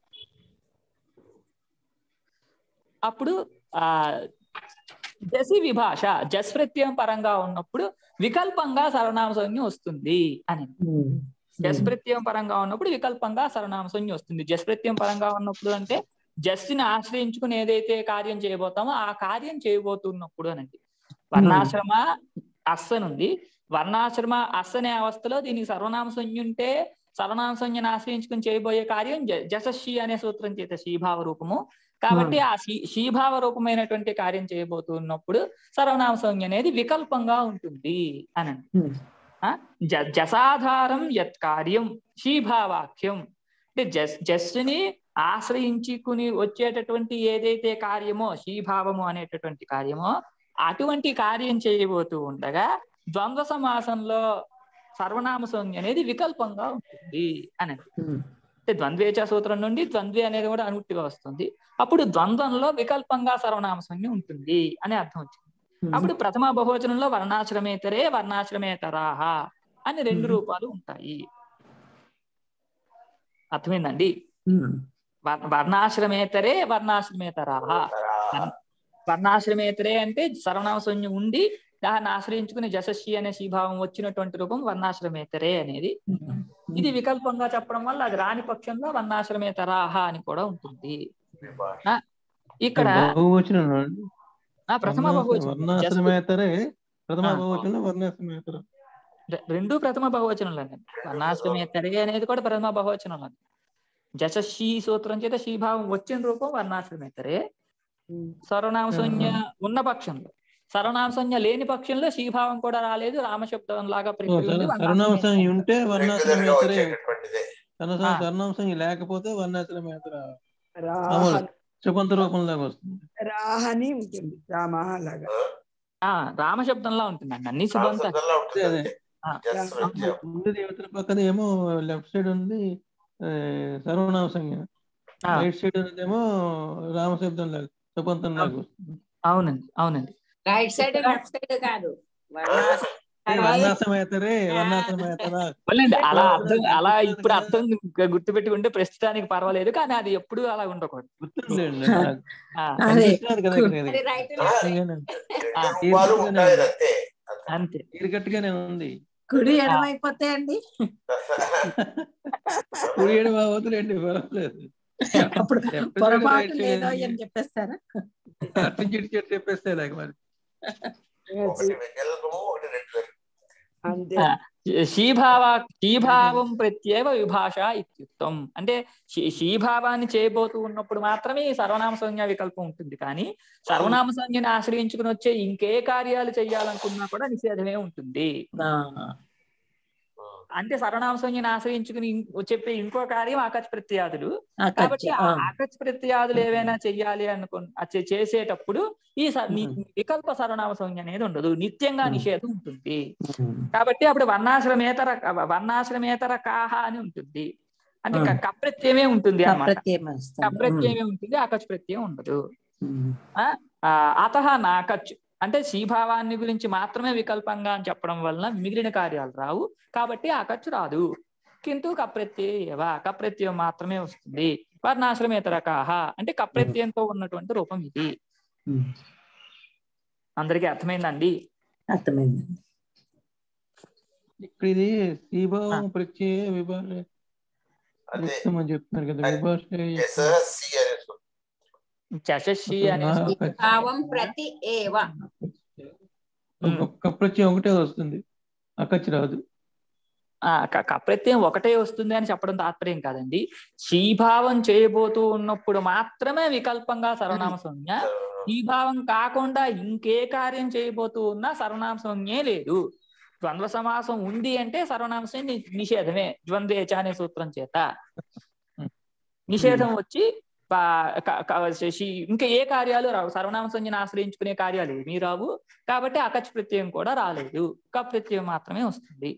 అప్పుడు ఆ జసి విభాష జస్ ప్రత్యయం పరంగా ఉన్నప్పుడు వికల్పంగా సర్వనామ సంజ్ఞ వస్తుంది అని ఉమ్, జస్ ప్రత్యయం పరంగా ఉన్నప్పుడు వికల్పంగా సర్వనామ సంజ్ఞ వస్తుంది జస్ ప్రత్యయం పరంగా ఉన్నప్పుడు అంటే జస్ని ఆశ్రయించుకుని ఏదైతే కార్యం చేయబోతామో ఆ కార్యం చేయబోతున్నప్పుడు అనండి వర్ణాశ్రమ అస్సనుంది వర్ణాశ్రమ అస్స అనే అవస్థలో దీనికి సర్వనామ సంజ్ఞ ఉంటే సర్వనామ సంజ్ఞను ఆశ్రయించుకుని చేయబోయే కార్యం జ- జసషి అనే సూత్రం చేత శీభావ రూపము కాబట్టి ఆ శీ శీభావ రూపమైనటువంటి కార్యం చేయబోతున్నప్పుడు సర్వనామ సంజ్ఞ అనేది వికల్పంగా ఉంటుంది అనండి ఉమ్, ఆ? జ జసాధారం యత్ కార్యం శీభావాక్యం అంటే జస్ జస్ని ఆశ్రయించుకుని వచ్చేటటువంటి ఏదైతే కార్యమో శీభావము అనేటటువంటి కార్యమో అటువంటి కార్యం చేయబోతూ ఉండగా ద్వంద్వ సమాసంలో సర్వనామ సంజ్ఞ అనేది వికల్పంగా ఉంటుంది అని ఉమ్, అంటే ద్వంద్వేచ సూత్రం నుండి ద్వంద్వే అనేది కూడా అనుట్టుగా వస్తుంది అప్పుడు ద్వంద్వంలో వికల్పంగా సర్వనామ సంజ్ఞ ఉంటుంది అనే అర్థం వచ్చింది ఉమ్, అప్పుడు ప్రథమ బహువచనంలో వర్ణాశ్రమేతరే వర్ణాశ్రమేతరాహ అని రెండు మ్మ్. రూపాలు ఉంటాయి అర్థమైందండి ఉమ్, వర్- వర్ణాశ్రమేతరే వర్ణాశ్రమేతరాహ వర్ణాశ్రమేతరే అంటే సర్వనామ సంజ్ఞ ఉండి దాన్ని ఆశ్రయించుకుని జసస్వి అనే శీభావం వచ్చినటువంటి రూపం వర్ణాశ్రమేతరే అనేది ఉమ్, ఇది వికల్పంగా చెప్పడం వల్ల అది రాని పక్షంలో వర్ణాశ్రమేతరాహ అని కూడా ఉంటుంది ఆ, ఇక్కడ బహువచనం ఆ ప్రథమ బహువచనం Just వర్ణాశ్రమేతరే ప్రథమ ఆ. బహువచనం వర్ణాశ్రమేతర రె- రెండు ప్రథమ బహువచనంలో వర్ణాశ్రమేతరే అనేది కూడా ప్రథమ బహువచనంలో జస షీ సూత్రం చేత శీభావం వచ్చిన రూపం వర్ణాశ్రమేతరే సర్వనామ సంజ్ఞ ఉన్న పక్షంలో సర్వనామ సంజ్ఞ లేని పక్షంలో శీభావం కూడా రాలేదు రామశబ్దం లాగా ప్రక్రియ ఉంది, సర్వనామ సంజ్ఞ వర్ణాశ్రమేతరే. ఉంటే రెగ్యులర్ గా వర్ణాశ్రమేతరే వచ్చేటటువంటిదే సర్వ- ఆ. సర్వనామ సంజ్ఞ లేకపోతే వర్ణాశ్రమేతర రాహ మామూలు సుపంత రూపంలాగా వస్తుంది రాహని ఉంటుంది రామహ లాగా ఆ రామశబ్దంలా ఉంటుందండి అన్ని సుబంత రామశబ్దంలో ఉంటుంది అదే. అంతే. ఆ. Just ప్రత్యయం. ముందు దేవతల పక్కన ఏమో లెఫ్ట్ సైడ్ ఉంది ఆ, సర్వనామ సంజ్ఞ ఆ, రైట్ సైడ్ ఉన్నదేమో రామశబ్దం లాగా సుపంతం లాగా వస్తుంది అవునండి అవునండి రైట్ సైడ్ లెఫ్ట్ సైడ్ కాదు వర్ణాశ్రమ ఏ, వర్ణాశ్రమేతరే వర్ణాశ్రమేతర అవునండి అలా అర్థం అలా ఇప్పుడు అర్థం గుర్తు పెట్టుకుంటే ప్రస్తుతానికి పర్వాలేదు కానీ అది ఎప్పుడు అలా ఉండకూడదు గుర్తుండేయండి నాకు. ఆ, అదే కనిపిస్తున్నారు కదా ఇక్కడ ఇది. అది రైట్ నిజంగానే. ఆ, రెండు రూపాలు ఉంటాయి అంతే అంతే క్లియర్ కట్ గానే ఉంది కుడి ఎడమైపోతే అండి కుడి ఏడు బాబోతులేండి పర్వాలేదు అప్పుడు Left side, పొరపాటు right side లేదో ఏంటి? అని చెప్పేస్తారా అటు నుంచి ఇటు చెట్టు చెప్పేస్తే నాకు మరి ఒకటి వికల్పము ఒకటి రెగ్యులర్ అంతే ఆ, శీభావ శీభావం ప్రత్యేవ విభాష ఇత్యుక్తం అంటే శీ- శీభావాన్ని చేయబోతూ ఉన్నప్పుడు మాత్రమే ఈ సర్వనామ సంజ్ఞ వికల్పం ఉంటుంది కానీ సర్వనామ సంజ్ఞని ఆశ్రయించుకుని వచ్చే ఇంకే కార్యాలు చేయాలనుకున్నా కూడా నిషేధమే ఉంటుంది ఆ, అంటే సర్వనామ సంజ్ఞని ఆశ్రయించుకుని ఇం- చెప్పే ఇంకో కార్యం ఆకచ్ ప్రత్యాదులు ఆ కాబట్టి ఖర్చు, ఆ ఆ, ఆకచ్ ప్రత్యాదులు ఏవైనా చెయ్యాలి అనుకు చే- చేసేటప్పుడు ఈ స- ని- ఉమ్. వికల్ప సర్వనామ సంజ్ఞ అనేది ఉండదు నిత్యంగా ఉమ్. నిషేధం ఉంటుంది ఉమ్, కాబట్టి అప్పుడు వర్ణాశ్రమేతర వర్ణాశ్రమేతర కాహ అని ఉంటుంది అంటే ఆ. క- కప్రత్యమే ఉంటుంది అన్నమాట ప్రత్యయం వస్తుంది. కప్రత్యమే ఉంటుంది ఆకచ్ ప్రత్యయం ఉండదు ఉమ్, ఆ అత నాకచ్ అంటే శ్రీభావాన్ని గురించి మాత్రమే వికల్పంగా అని చెప్పడం వలన మిగిలిన కార్యాలు రావు కాబట్టి ఆకచ్చు రాదు కింటూ కప్రత్యయవ కప్రత్యయం మాత్రమే వస్తుంది వర్ణాశ్రమేతరకాహ అంటే కప్రత్యయంతో ఉన్నటువంటి రూపం ఇది ఉమ్. అందరికీ అర్థమైందండి అర్థమైందండి ఇక్కడ ఇది శ్రీభావం ప్రత్యయ విభాష అదే యుక్తం అని చెప్తున్నారు కదా అది విభాష ఎస్ సి అనే సూత్రం. చశస్సి అనే నా- సూత్రం- భావం ప్రతి ఏవ ఒక్క ప్రత్యయం ఒకటే వస్తుంది అక్కచ్చి రాదు ఆ, క- కప్రత్యయం ఒకటే వస్తుంది అని చెప్పడం తాత్పర్యం కాదండి శ్రీభావం చేయబోతూ ఉన్నప్పుడు మాత్రమే వికల్పంగా సర్వనామ సంజ్ఞ శ్రీభావం కాకుండా ఇంకే కార్యం చేయబోతూ ఉన్నా సర్వనామ సంజ్ఞే లేదు ద్వంద్వ సమాసం ఉంది అంటే సర్వనామ సంజ్ఞ ని- నిషేధమే ద్వంద్వేచ అనే సూత్రం చేత నిషేధం వచ్చి పా- క- క- శశి- ఇంకా ఏ కార్యాలు రావు సర్వనామ సంజ్ఞను ఆశ్రయించుకునే కార్యాలు ఏమీ రావు కాబట్టి అకచ్ ప్రత్యయం కూడా రాలేదు క ప్రత్యయం మాత్రమే వస్తుంది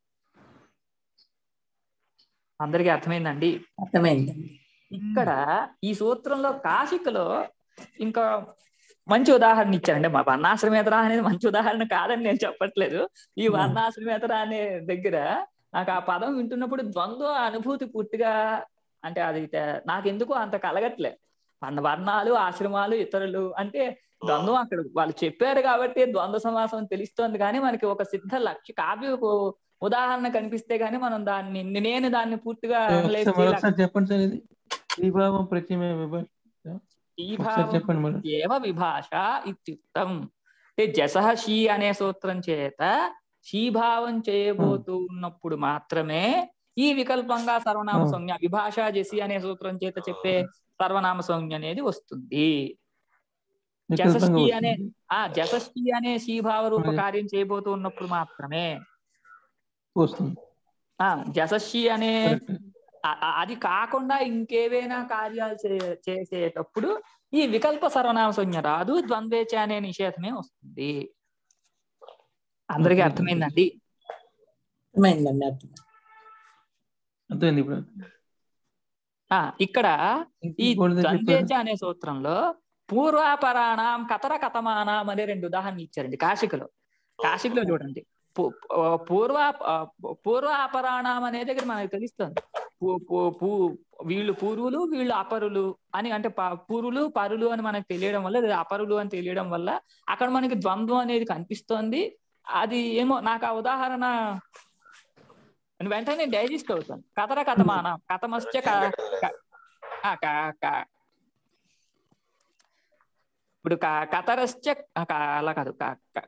అందరికీ అర్థమైందండి అర్థమైందండి ఇక్కడ ఈ సూత్రంలో కాశికలో ఇంకా మంచి ఉదాహరణ ఇచ్చారండి మా వర్ణాశ్రమేతర అనేది మంచి ఉదాహరణ కాదని నేను చెప్పట్లేదు ఈ వర్ణాశ్రమేతర అనే దగ్గర నాకు ఆ పదం వింటున్నప్పుడు ద్వంద్వ అనుభూతి పూర్తిగా అంటే అది తే- నాకెందుకు అంత కలగట్లే మన వర్ణాలు ఆశ్రమాలు ఇతరులు అంటే ద్వంద్వం అక్కడ వాళ్ళు చెప్పారు కాబట్టి ద్వంద్వ సమాసం తెలుస్తోంది కానీ మనకి ఒక సిద్ధ లక్ష్య కావ్య ఒక ఉదాహరణ కనిపిస్తే గానీ మనం దాన్ని నేను దాన్ని పూర్తిగా analyze ఒకసారి చేయలేక- మరొకసారి చెప్పండి సార్ ఇది శ్రీభావం ప్రత్యయ విభాష ఈ ఒకసారి భావం చెప్పండి మరి ఏవ విభాష ఇత్యుక్తం అంటే జసహ షీ అనే సూత్రం చేత షీభావం చేయబోతూ ఉన్నప్పుడు మాత్రమే ఈ వికల్పంగా సర్వనామ Hmm. సంజ్ఞ విభాష జసి అనే సూత్రం చేత చెప్పే సర్వనామ సంజ్ఞ అనేది వస్తుంది వికల్పంగా జసస్కి అనే వస్తుంది. ఆ జసస్కి అనే శీభావ రూప అదే. కార్యం చేయబోతూ ఉన్నప్పుడు మాత్రమే వస్తుంది ఆ జసస్సి అనే కరెక్ట్. ఆ- ఆ- అది కాకుండా ఇంకేవైనా కార్యాలు చే- చేసేటప్పుడు ఈ వికల్ప సర్వనామ సంజ్ఞ రాదు ద్వంద్వేచ అనే నిషేధమే వస్తుంది అందరికీ అర్థమైందండి అర్థమైందండి అర్థం అర్థమైంది ఇప్పుడు ఆ ఇక్కడ ఈ ఇంకోటి ఏదో ద్వంద్వేచ చెప్పారు అనే సూత్రంలో పూర్వాపరాణం కతర కథమానం అనే రెండు ఉదాహరణలు ఇచ్చారండి కాశికలో కాశికలో చూడండి పు- ఆ, పూర్వ ఆ, పూర్వాపరాణం అనే దగ్గర మనకు తెలుస్తుంది పూ- పూ- పూ- వీళ్ళు పూర్వులు వీళ్ళు అపరులు అని అంటే ప- పూర్వులు పరులు అని మనకు తెలియడం వల్ల లేదా అపరులు అని తెలియడం వల్ల అక్కడ మనకి ద్వంద్వం అనేది కనిపిస్తోంది అది ఏమో నాకు ఆ ఉదాహరణ నేను వెంటనే డైజెస్ట్ అవుతాను కథర కథమానం కథమశ్చ క- క- ఆ, క- క- ఇప్పుడు క- కతరశ్చ క- అలా కాదు క- క-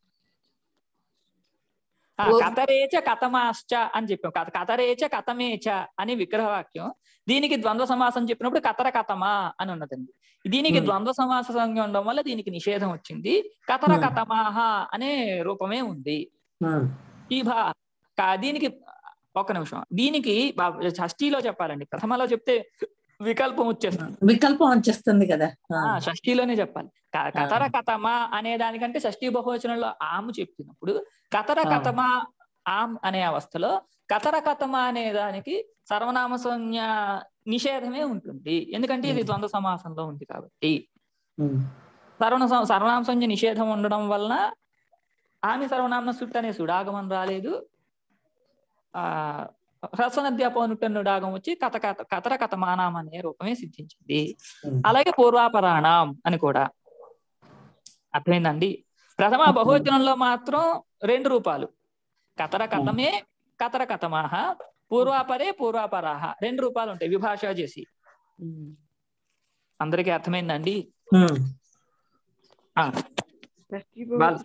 ఆ, ఓ. కతరేచ కథమాశ్చ అని చెప్పాం కథ కతరేచ కథమేచ అని విగ్రహవాక్యం దీనికి ద్వంద్వ సమాసం చెప్పినప్పుడు కతర కథమా అని ఉన్నదండి దీనికి Hmm. ద్వంద్వ సమాస సంజ్ఞ ఉండడం వల్ల దీనికి నిషేధం వచ్చింది కతర Hmm. కథమాహ అనే రూపమే ఉంది ఉమ్. ఈ భా కా- దీనికి ఒక నిమిషం దీనికి బా- షష్ఠీలో చెప్పాలండి ప్రథమలో చెప్తే వికల్పం వచ్చేస్తుంది వికల్పం వచ్చేస్తుంది కదా ఆ. ఆ షష్ఠీలోనే చెప్పాలి క- కతర కథమా అనే దానికంటే షష్ఠీ బహువచనంలో ఆము చెప్పినప్పుడు కతర ఆ. కథమా ఆమ్ అనే అవస్థలో కతర కథమా అనే దానికి సర్వనామ సంజ్ఞ నిషేధమే ఉంటుంది ఎందుకంటే ఇది ఉమ్. ద్వంద్వ సమాసంలో ఉంది కాబట్టి ఉమ్. సర్వన సర్వనామ సంజ్ఞ నిషేధం ఉండడం వలన ఆమె సర్వనామ సుట్టు అనే సుడాగమం రాలేదు ఆ హ్రస్వనద్యాపనుడాగం వచ్చి కథ కథ కతర కథమానం అనే రూపమే సిద్ధించింది ఉమ్. అలాగే పూర్వాపరాణం అని కూడా అర్థమైందండి ప్రథమ బహువచనంలో మాత్రం రెండు రూపాలు కతర కథమే కతర కథమాహ పూర్వాపరే పూర్వాపరాహ రెండు రూపాలు ఉంటాయి విభాష చేసి ఉమ్. అందరికీ అర్థమైందండి ఉమ్. ఆ, వాళ్ళ-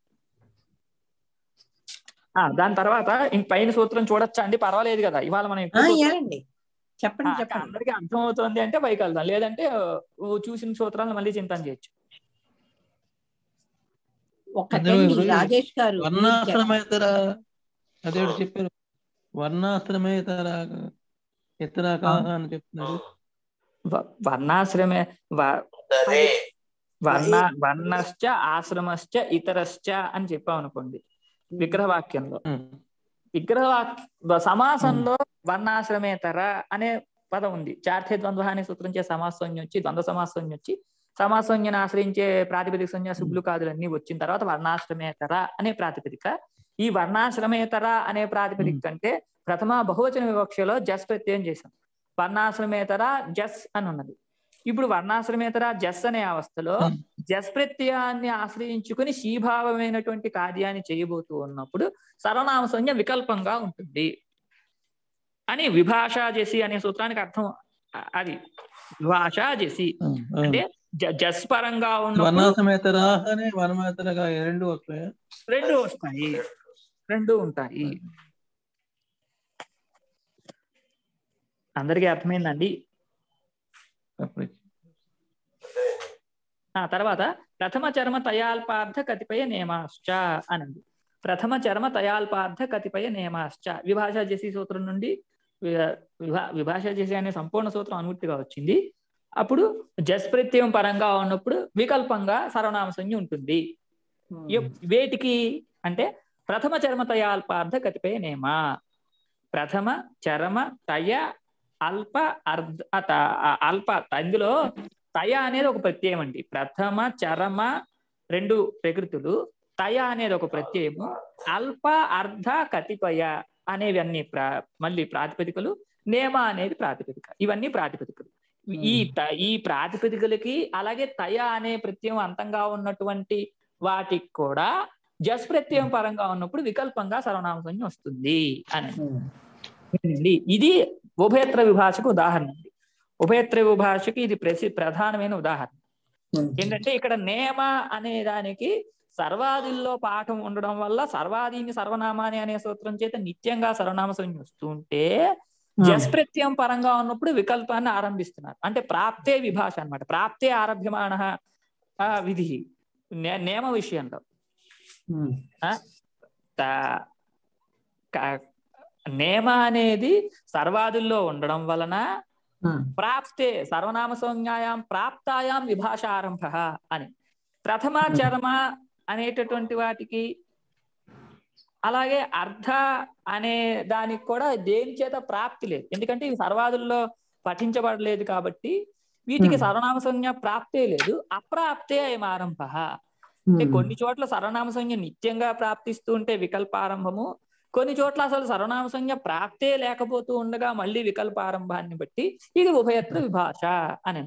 ఆ, దాని తర్వాత ఇంక పైన సూత్రం చూడొచ్చా అండి పర్వాలేదు కదా ఇవాళ మనం ఆ, ఎక్కువ సూత్రాలు- ఏనండి చెప్పండి ఆ, చెప్పండి అందరికీ అర్థమవుతోంది అంటే పైకి వెళ్దాం లేదంటే ఓ చూసిన సూత్రాలను మళ్ళీ చింతన చేయొచ్చు ఒక్కటండి ఇప్పుడు రాజేష్ గారు మీరు చెప్ప- వర్ణాశ్రమేతర అదే ఒకటి చెప్పారు వర్ణాశ్రమేతర ఇతర కాహ అని చెప్తున్నారు వ- వర్ణాశ్రమే వ- సరే వర్ణ వర్ణశ్చ ఆశ్రమశ్చ ఇతరశ్చ అని చెప్పాం అనుకోండి విగ్రహవాక్యంలో ఉమ్. విగ్రహవాక్య సమాసంలో వర్ణాశ్రమేతర అనే పదం ఉంది చార్థే ద్వంద్వ అనే సూత్రం చే సమాసంజ్ఞ వచ్చి ద్వంద్వ సమాసంజ్ఞ వచ్చి సమాసంజ్ఞను ఆశ్రయించే ప్రాతిపదిక సంజ్ఞ శుభ్లు కాదులన్నీ వచ్చిన తర్వాత వర్ణాశ్రమేతర అనే ప్రాతిపదిక ఈ వర్ణాశ్రమేతర అనే ప్రాతిపదిక కంటే ప్రథమ బహువచన వివక్షలో జస్ ప్రత్యయం చేసాం వర్ణాశ్రమేతర జస్ అని ఉన్నది ఇప్పుడు వర్ణాశ్రమేతర జస్ అనే అవస్థలో జస్ ప్రత్యయాన్ని ఆశ్రయించుకుని శీభావమైనటువంటి కార్యాన్ని చేయబోతూ ఉన్నప్పుడు సర్వనామ సంజ్ఞ వికల్పంగా ఉంటుంది అని విభాషా జసి అనే సూత్రానికి అర్థం అ- అది విభాషా జసి అంటే జ- జస్ పరంగా ఉన్నప్పుడు వర్ణాసమేతరా అని వర్ణమేతరగా రెండు వస్తాయి రెండు వస్తాయి రెండు ఉంటాయి అందరికీ అర్థమైందండి ఆ తర్వాత ప్రథమ చర్మ తయాల్పార్థ కతిపయ నియమాశ్చ అనండి ప్రథమ చర్మ తయాల్పార్థ కతిపయ నియమాశ్చ విభాషా చేసి సూత్రం నుండి వి- విభా విభాషా చేసి అనే సంపూర్ణ సూత్రం అనువృత్తిగా వచ్చింది అప్పుడు జస్ ప్రత్యయం పరంగా ఉన్నప్పుడు వికల్పంగా సర్వనామ సంజ్ఞ ఉంటుంది ఎప్- వేటికి అంటే ప్రథమ చర్మ తయాల్పార్థ కతిపయ నియమ ప్రథమ చరమ తయ అల్ప అర్ధ అత- ఆ అల్ప ఇందులో తయ అనేది ఒక ప్రత్యయం అండి ప్రథమ చరమ రెండు ప్రకృతులు తయ అనేది ఒక ప్రత్యయము అల్ప అర్ధ కతిపయ అనేవి అన్ని ప్రా మళ్ళీ ప్రాతిపదికలు నేమ అనేది ప్రాతిపదిక ఇవన్నీ ప్రాతిపదికలు ఈ త- ఈ ప్రాతిపదికలకి అలాగే తయ అనే ప్రత్యయం అంతంగా ఉన్నటువంటి వాటికి కూడా జస్ ప్రత్యయం పరంగా ఉన్నప్పుడు వికల్పంగా సర్వనామ సంజ్ఞ వస్తుంది అని అండి ఇది ఉభయత్ర విభాషకు ఉదాహరణ అండి ఉభయత్ర విభాషకి ఇది ప్రసి ప్రధానమైన ఉదాహరణ ఏంటంటే ఇక్కడ నేమ అనే దానికి సర్వాదిల్లో పాఠం ఉండడం వల్ల సర్వాదిని సర్వనామాని అనే సూత్రం చేత నిత్యంగా సర్వనామ సంజ్ఞ వస్తుంటే జస్ ప్రత్యయం పరంగా ఉన్నప్పుడు వికల్పాన్ని ఆరంభిస్తున్నారు అంటే ప్రాప్తే విభాష అన్నమాట ప్రాప్తే ఆరభ్యమాణ ఆ, విధి నే- నేమ విషయంలో ఆ, త- క- నేమ అనేది సర్వాదుల్లో ఉండడం వలన ప్రాప్తే సర్వనామ సంజ్ఞాయాం ప్రాప్తాయాం విభాష ఆరంభ అని ప్రథమ చరమ అనేటటువంటి వాటికి అలాగే అర్ధ అనే దానికి కూడా దేని చేత ప్రాప్తి లేదు ఎందుకంటే ఇవి సర్వాదుల్లో పఠించబడలేదు కాబట్టి వీటికి Hmm. సర్వనామ సంజ్ఞ ప్రాప్తే లేదు అప్రాప్తే అయం ఆరంభ అంటే కొన్ని చోట్ల సర్వనామ సంజ్ఞ నిత్యంగా ప్రాప్తిస్తూ ఉంటే వికల్పారంభము కొన్ని చోట్ల అసలు సర్వనామ సంజ్ఞ ప్రాప్తే లేకపోతూ ఉండగా మళ్ళీ వికల్పారంభాన్ని బట్టి ఇది ఉభయత్ర విభాష అని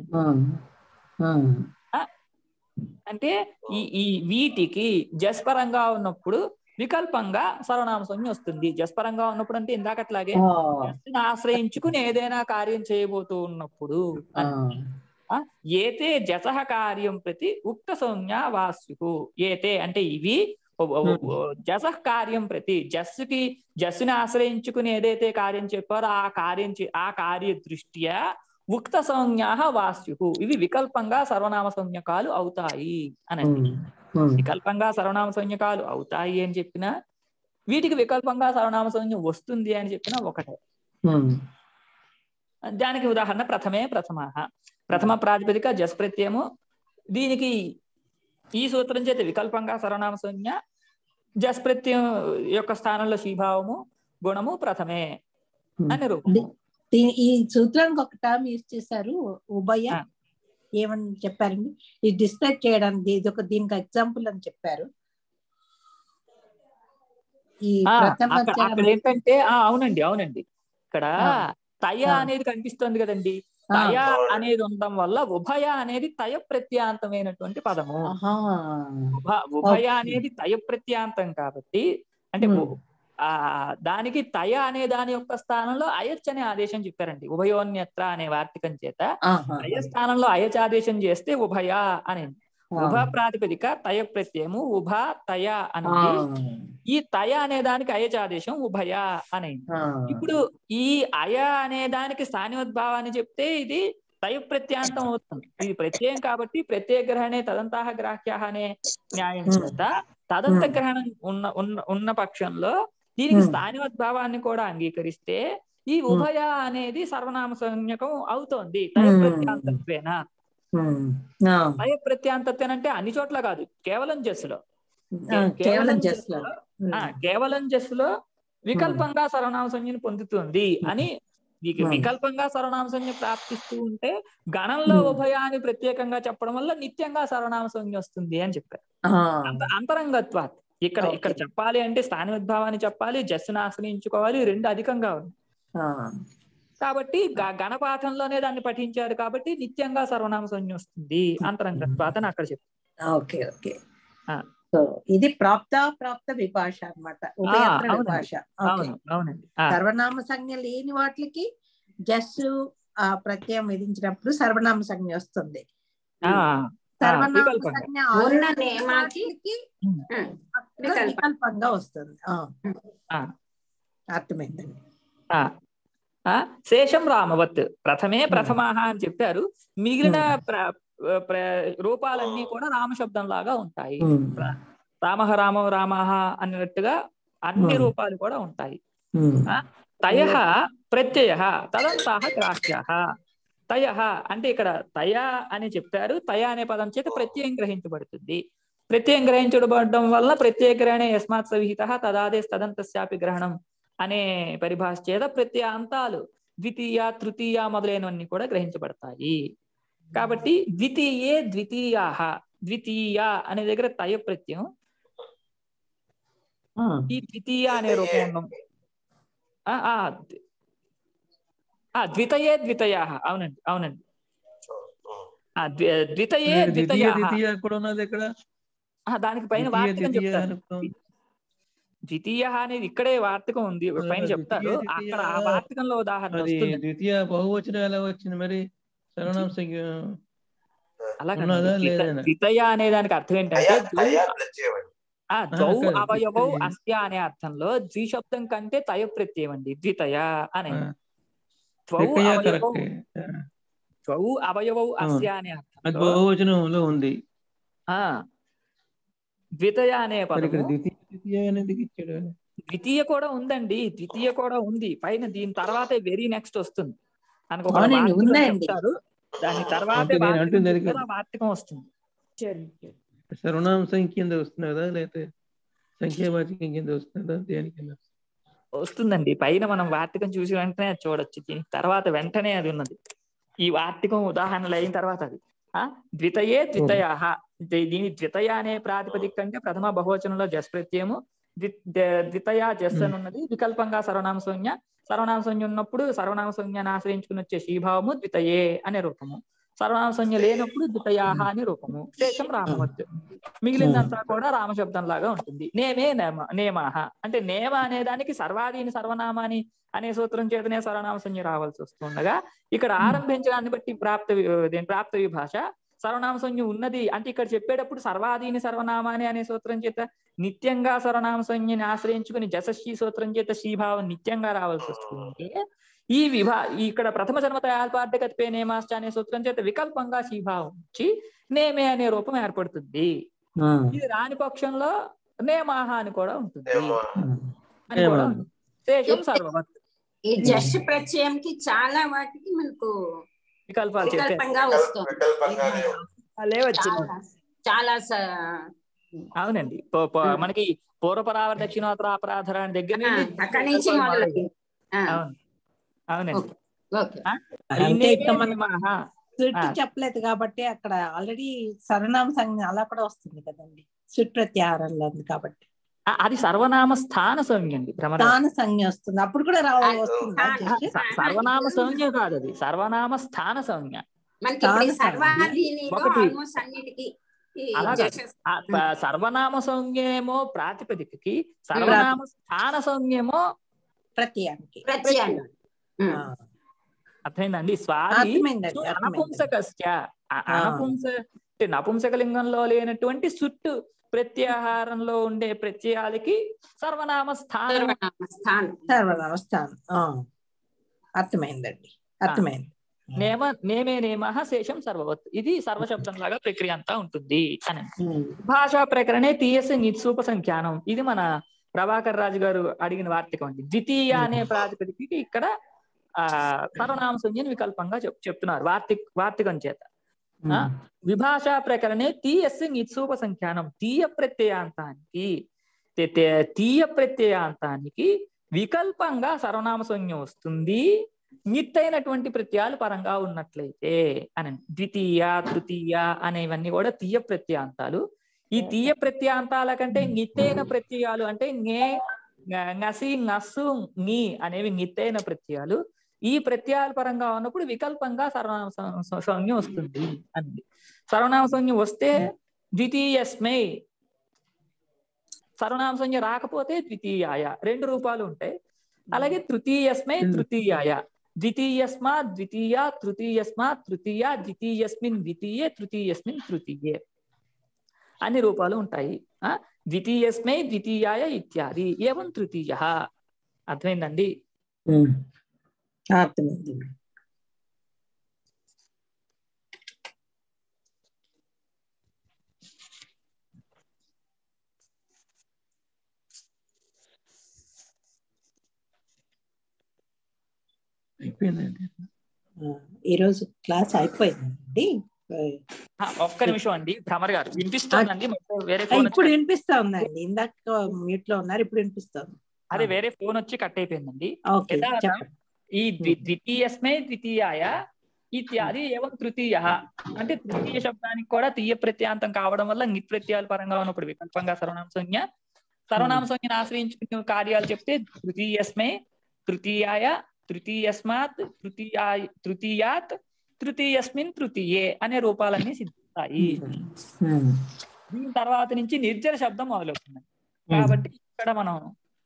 అంటే ఈ ఈ వీటికి జస్పరంగా ఉన్నప్పుడు వికల్పంగా సర్వనామ సంజ్ఞ వస్తుంది జస్పరంగా ఉన్నప్పుడు అంటే ఇందాకట్లాగే జస్సును ఆశ్రయించుకుని ఏదైనా కార్యం చేయబోతూ ఉన్నప్పుడు అని. ఆ, ఏతే జసహ కార్యం ప్రతి ఉక్త సంజ్ఞ వాస్యు ఏతే అంటే ఇవి ఓ- ఓ- ఓ- జసహ కార్యం ప్రతి జస్సుకి జస్సుని ఆశ్రయించుకుని ఏదైతే కార్యం చెప్పారో ఆ కార్యం చే- ఆ కార్య దృష్ట్యా ఉక్త సంజ్ఞా వాస్యు ఇవి వికల్పంగా సర్వనామ సంజ్ఞకాలు అవుతాయి అనండి వికల్పంగా సర్వనామ సంజ్ఞకాలు అవుతాయి అని చెప్పినా వీటికి వికల్పంగా సర్వనామ సంజ్ఞ వస్తుంది అని చెప్పినా ఒకటే దానికి ఉదాహరణ ప్రథమే ప్రథమ ప్రథమ ప్రాతిపదిక జస్ ప్రత్యయము దీనికి ఈ సూత్రం చేత వికల్పంగా సర్వనామ సంజ్ఞ జస్ ప్రత్యయం యొక్క స్థానంలో శీభావము గుణము ప్రథమే అని రూపం ది- దీ- ఈ సూత్రానికి ఒక టర్మ్ యూజ్ చేశారు ఉభయ ఆ. ఏమని చెప్పారండి ఇది డిస్క్రైబ్ చేయడానికి ఇది ఒక దీనికి ఎగ్జాంపుల్ అని చెప్పారు ఈ ఆ, ప్రథమ అక్కడ చరమ- అక్కడ ఏంటంటే ఆ అవునండి అవునండి ఇక్కడ ఆ. తయ ఆ. అనేది కనిపిస్తుంది కదండి ఆ, తయ అనేది ఉండడం వల్ల ఉభయ అనేది తయ ప్రత్యాంతమైనటువంటి పదము ఆహా. ఉభ- ఉభయ Okay. అనేది తయ ప్రత్యాంతం కాబట్టి అంటే Hmm. ఉ- ఆ దానికి తయ అనే దాని యొక్క స్థానంలో అయచ్ అనే ఆదేశం చెప్పారండి ఉభయోన్యత్ర అనే వార్తికం చేత ఆహా. తయ స్థానంలో అయచ్ ఆదేశం చేస్తే ఉభయ అని ఉభ ప్రాతిపదిక తయ ప్రత్యయము ఉభ తయ ఆ, అనేది ఈ తయ అనే దానికి అయచ్ ఆదేశం ఉభయ అని ఆ. ఇప్పుడు ఈ అయ అనే దానికి స్థానియోద్భావాన్ని చెప్తే ఇది తయ ప్రత్యాంతం అవుతుంది ఇది ప్రత్యయం కాబట్టి ప్రత్యయ గ్రహణే తదంతాహ గ్రాహ్య అనే న్యాయం Hmm. చేత తదంత Hmm. గ్రహణం ఉన్న ఉన్న ఉన్న పక్షంలో దీనికి Hmm. స్థానియోద్భావాన్ని కూడా అంగీకరిస్తే ఈ ఉభయ అనేది సర్వనామ సంజ్ఞకం అవుతోంది తయ Hmm. ప్రత్యాంతత్వేన ఉమ్. ఆ, తయ ప్రత్యాంతత్వేన అంటే అన్ని చోట్ల కాదు కేవలం జస్సులో ఆ, కేవలం జస్ట్ లో ఆ, కేవలం జస్ లో వికల్పంగా సర్వనామ సంజ్ఞను పొందుతుంది అని ఈ Hmm. వికల్పంగా సర్వనామ సంజ్ఞ ప్రాప్తిస్తూ ఉంటే గణంలో Hmm. ఉభయాన్ని ప్రత్యేకంగా చెప్పడం వల్ల నిత్యంగా సర్వనామ సంజ్ఞ వస్తుంది అని చెప్పారు ఆ, అంత అంతరంగత్వాత్ ఇక్కడ ఇక్కడ Okay. చెప్పాలి అంటే స్థానోద్భావాన్ని చెప్పాలి జస్సును ఆశ్రయించుకోవాలి రెండు అధికంగా ఉంది ఆ, కాబట్టి గ- గణపాఠంలోనే దాన్ని పఠించారు కాబట్టి నిత్యంగా సర్వనామ సంజ్ఞ వస్తుంది అంతరంగ పాతను అక్కడ చెప్పి ఓకే ఓకే ఆ. సో ఇది ప్రాప్త ప్రాప్త విభాష అన్నమాట ఉభయత్ర అవునండి. విభాష ఓకే అవును అవునండి ఆ, సర్వనామ సంజ్ఞ లేని వాటికి జస్ ఆ ప్రత్యయం విధించినప్పుడు సర్వనామ సంజ్ఞ వస్తుంది ఆ, సర్వనామ వికల్పంగా. సంజ్ఞ ఉన్న ఆల్రెడీ నియమాకి వాటికి ఉమ్, అక్కడ వికల్పం. వికల్పంగా వస్తుంది ఆ. ఆ. అర్థమైందండి ఆ, ఆ, శేషం రామవత్ ప్రథమే ప్రథమాహ అని చెప్పారు మిగిలిన ప్ర- ప్ర- రూపాలన్నీ కూడా రామశబ్దం లాగా ఉంటాయి రామహ రామ రామహ అన్నట్టుగా అన్ని Hmm. రూపాలు కూడా ఉంటాయి తయ ప్రత్యయ తదంతాహ గ్రాహ్య తయ అంటే ఇక్కడ తయ అని చెప్పారు తయ అనే పదం చేత ప్రత్యయం గ్రహించబడుతుంది ప్రత్యయం గ్రహించబడడం వల్ల ప్రత్యయ గ్రహణే యస్మాత్ సవిహిత తదాదే తదంతస్యాపి గ్రహణం అనే పరిభాష చేత ప్రత్యయాంతాలు ద్వితీయ తృతీయ మొదలైనవన్నీ కూడా గ్రహించబడతాయి కాబట్టి ద్వితీయే ద్వితీయాహ ద్వితీయ అనే దగ్గర తయ ప్రత్యయం ఈ ద్వితీయ అనే రూపం ఉన్నాం ఆ, ఆ, ది- ఆ, ద్వితయే ద్వితయా అవునండి అవునండి ఆ, ద్వి- ద్వితయే ద్వితీయ ద్వితయా ద్వితీయ కూడా ఉన్నది ఇక్కడ దానికి పైన ద్వితీయ వార్తకం ద్వితీయ చెప్తారు అనుకో. ద్వితీయ అనేది ఇక్కడే వార్తకం ఉంది ఆ, పైన ద్వితీయ చెప్తారు ద్వితీయ అక్కడ ఆ వార్తకంలో ఉదాహరణ అది వస్తుంది ద్వితీయ బహువచనం ఎలా వచ్చింది మరి సర్వనామ సంఖ్య అలాగే ఉన్నదా లేదా? ద్వితయ అనే దానికి అర్థం ఏంటంటే అయా ద్వౌ- అయా ప్రత్యయం అండి ఆ ఆ, ద్వౌ కాదు, అవయవౌ ద్వితీయ. అస్య అనే అర్థంలో ద్విశబ్దం కంటే తయ ప్రత్యయం అండి ద్వితయ అనే ఆ, ద్వౌ ప్రక్రియ అవయవౌ కరెక్ట్ ద్వౌ అవయవౌ అస్య అనే అది అర్థంలో బహువచనంలో ఉంది ఆ ద్వితయ అనే మరి ఇక్కడ పదము ద్వితీయ ద్వితీయ అనేది ఇచ్చాడు ద్వితీయ కూడా ఉందండి ద్వితీయ కూడా ఉంది పైన దీని తర్వాతే వెరీ నెక్స్ట్ వస్తుంది మనకు ఒక అవునండి, వార్తికం ఉందండి. చెప్తారు దాని తర్వాతే అంటే నేను వార్తికం అంటుంది అది చెప్తారు, ఆ వార్తికం వస్తుంది సర్వనామ సంఖ్య కింద వస్తున్నదా లేకపోతే సంఖ్యావాచకం కింద వస్తున్నదా దేని కింద వస్తుందండి పైన మనం వార్తికం చూసి వెంటనే అది చూడొచ్చు దీని తర్వాత వెంటనే అది ఉన్నది ఈ వార్తికం ఉదాహరణలు అయిన తర్వాత అది ఆ ద్వితయే ద్వితయ దీని ద్వితయ అనే ప్రాతిపదిక కంటే ప్రథమ బహువచనంలో జస్ ప్రత్యయము ద్వి- ద- ద్వితయ జస్ అని ఉన్నది వికల్పంగా సర్వనామ సంజ్ఞ సర్వనామ సంజ్ఞ ఉన్నప్పుడు సర్వనామ సంజ్ఞను ఆశ్రయించుకుని వచ్చే శీభావము ద్వితయే అనే రూపము సర్వనామ సంజ్ఞ లేనప్పుడు ద్వితయాహ అనే రూపము శేషం రామవత్ మిగిలిందంతా కూడా రామశబ్దం లాగా ఉంటుంది నేమే నేమ నేమాహ అంటే నేమ అనే దానికి సర్వాధీని సర్వనామాని అనే సూత్రం చేతనే సర్వనామ సంజ్ఞ రావాల్సి వస్తుండగా ఇక్కడ ఆరంభించడాన్ని బట్టి ప్రాప్త వి- దేని ప్రాప్త విభాష సర్వనామ సంజ్ఞ ఉన్నది అంటే ఇక్కడ చెప్పేటప్పుడు సర్వాధీని సర్వనామాని అనే సూత్రం చేత నిత్యంగా సర్వనామ సంజ్ఞని ఆశ్రయించుకుని జసశ్రీ సూత్రం చేత శ్రీభావం నిత్యంగా రావాల్సి వస్తుంది ఈ విభా ఇక్కడ ప్రథమ జన్మ తయార్పార్థకత్వే నేమాశ్చ అనే సూత్రం చేత వికల్పంగా శ్రీభావం వచ్చి నేమే అనే రూపం ఏర్పడుతుంది ఇది రాని పక్షంలో నేమాహ అని కూడా ఉంటుంది ఏమో. అని కూడా నేమాహ. ఉంటుంది శేషం సర్వవత్ ఈ జస్ట్ ప్రత్యయంకి చాలా వాటికి మనకు వికల్పాలు చెప్పారు వికల్పంగా వికల్ప- వస్తుంది వికల్పంగానే ఉంది. అలే వచ్చింది చాలా చాలా స- అవునండి పో- పో- ఉమ్. మనకి పూర్వపరావర దక్షిణోత్తర అపరాధర అని దగ్గర ఆ, నుండి అక్కడి నుంచి వికల్పాలు మొదలైంది ఆ, అవును అవునండి ఓకే అంటే ఇన్నేమే ఇక్కడ మనం నేమాహ. స్విట్ ఆ. చెప్పలేదు కాబట్టి అక్కడ ఆల్రెడీ సర్వనామ సంజ్ఞ అలా కూడా వస్తుంది కదండి స్విట్ ప్రత్యాహారంలో ఉంది కాబట్టి ఆ, అది సర్వనామ స్థాన సంజ్ఞ అండి భ్రమర స్థాన సంజ్ఞ వస్తుంది అప్పుడు కూడా రావాలి వస్తుంది ఆ, జస్ట్ స- సర్వనామ సంజ్ఞ కాదు అది సర్వనామ స్థాన సంజ్ఞ మనకి ఇప్పుడు ఈ చాలా సంజ్ఞ. సర్వాధీనిలో ఒకటి. ఆల్మోస్ట్ అన్నిటికీ ఈ అలా కాదు. జషస్ ఆ ప- సర్వనామ సంజ్ఞేమో ప్రాతిపదికకి సర్వనామ స్థాన సంజ్ఞేమో ప్రత్యయానికి ప్రత్యయం ఉమ్. ఆ, అర్థమైందండి స్వాది అర్థమైందండి అర్థమైందండి అనపుంసకస్య అ- ఆ. అనపుంస అంటే నపుంసకలింగంలో లేనటువంటి సుట్టు ప్రత్యాహారంలో ఉండే ప్రత్యయాలకి సర్వనామ స్థానం సర్వనామ స్థానం సర్వనామ స్థానం ఆ, అర్థమైందండి అర్థమైంది నేమ నేమే నేమ శేషం సర్వవత్ ఇది సర్వశబ్దం లాగా ప్రక్రియ అంతా ఉంటుంది అని ఉమ్. భాషా ప్రకరణే తీయస్ నిత్సూప సంఖ్యానం ఇది మన ప్రభాకర్ రాజు గారు అడిగిన వార్తికం అండి ద్వితీయ అనే ప్రాతిపదికకి ఇక్కడ ఆ సర్వనామ సంజ్ఞని వికల్పంగా చెప్ చెప్తున్నారు వార్తిక్ వార్తికం చేత ఆ, విభాషా ప్రకరణే తీయస్ నిత్సూప సంఖ్యానం తీయ ప్రత్యయాంతానికి తే- తే- తీయ ప్రత్యయాంతానికి వికల్పంగా సర్వనామ సంజ్ఞ వస్తుంది నిత్తైనటువంటి ప్రత్యయాలు పరంగా ఉన్నట్లయితే అని ద్వితీయ తృతీయ అనేవన్నీ కూడా తీయ ప్రత్యయాంతాలు ఈ తీయ ప్రత్యాంతాల కంటే నిత్తైన ప్రత్యయాలు అంటే నేง- ngసి ngస్సు నీ అనేవి నిత్తైన ప్రత్యయాలు ఈ ప్రత్యయాల పరంగా ఉన్నప్పుడు వికల్పంగా సర్వనామ సం- సం- సంజ్ఞ వస్తుంది అంది సర్వనామ సంజ్ఞ వస్తే ద్వితీయస్మై సర్వనామ సంజ్ఞ రాకపోతే ద్వితీయాయ రెండు రూపాలు ఉంటాయి అలాగే తృతీయస్మై తృతీయాయ ద్వితీయస్మా ద్వితీయ తృతీయస్మా తృతీయ ద్వితీయస్మిన్ ద్వితీయే తృతీయస్మిన్ తృతీయే అన్ని రూపాలు ఉంటాయి ఆ ద్వితీయస్మై ద్వితీయాయ ఇత్యాది ఏవం తృతీయ అర్థమైందండి ఉమ్. అర్థమైంది అయిపోయిందండి ఆ, ఈ రోజు క్లాస్ అయిపోయిందండి ఆ, ఒక్క నిమిషం అండి భ్రమర్ గారు వినిపిస్తోందండి మొత్తం వేరే ఫోన్ ఇప్పుడు వచ్చి వినిపిస్తా ఉందండి ఇందాక మ్యూట్ లో ఉన్నారు ఇప్పుడు వినిపిస్తుంది అదే వేరే ఫోన్ వచ్చి కట్ అయిపోయిందండి ఓకే యథార్థ చెప్పండి ఈ ద్వి- ద్వితీయస్మై ద్వితీయాయ ఇత్యాది ఏవం తృతీయ అంటే తృతీయ శబ్దానికి కూడా తీయ ప్రత్యాంతం కావడం వల్ల నిత్ ప్రత్యయాల పరంగా ఉన్నప్పుడు వికల్పంగా సర్వనామ సంజ్ఞ సర్వనామ సంజ్ఞను ఆశ్రయించుకునే కార్యాలు చెప్తే తృతీయస్మై తృతీయాయ తృతీయస్మాత్ తృతీయాయ తృతీయాత్ తృతీయస్మిన్ తృతీయే అనే రూపాలన్నీ సిద్ధిస్తాయి ఉమ్. దీని తర్వాత నుంచి నిర్జర శబ్దం మొదలవుతుంది కాబట్టి ఇక్కడ మనం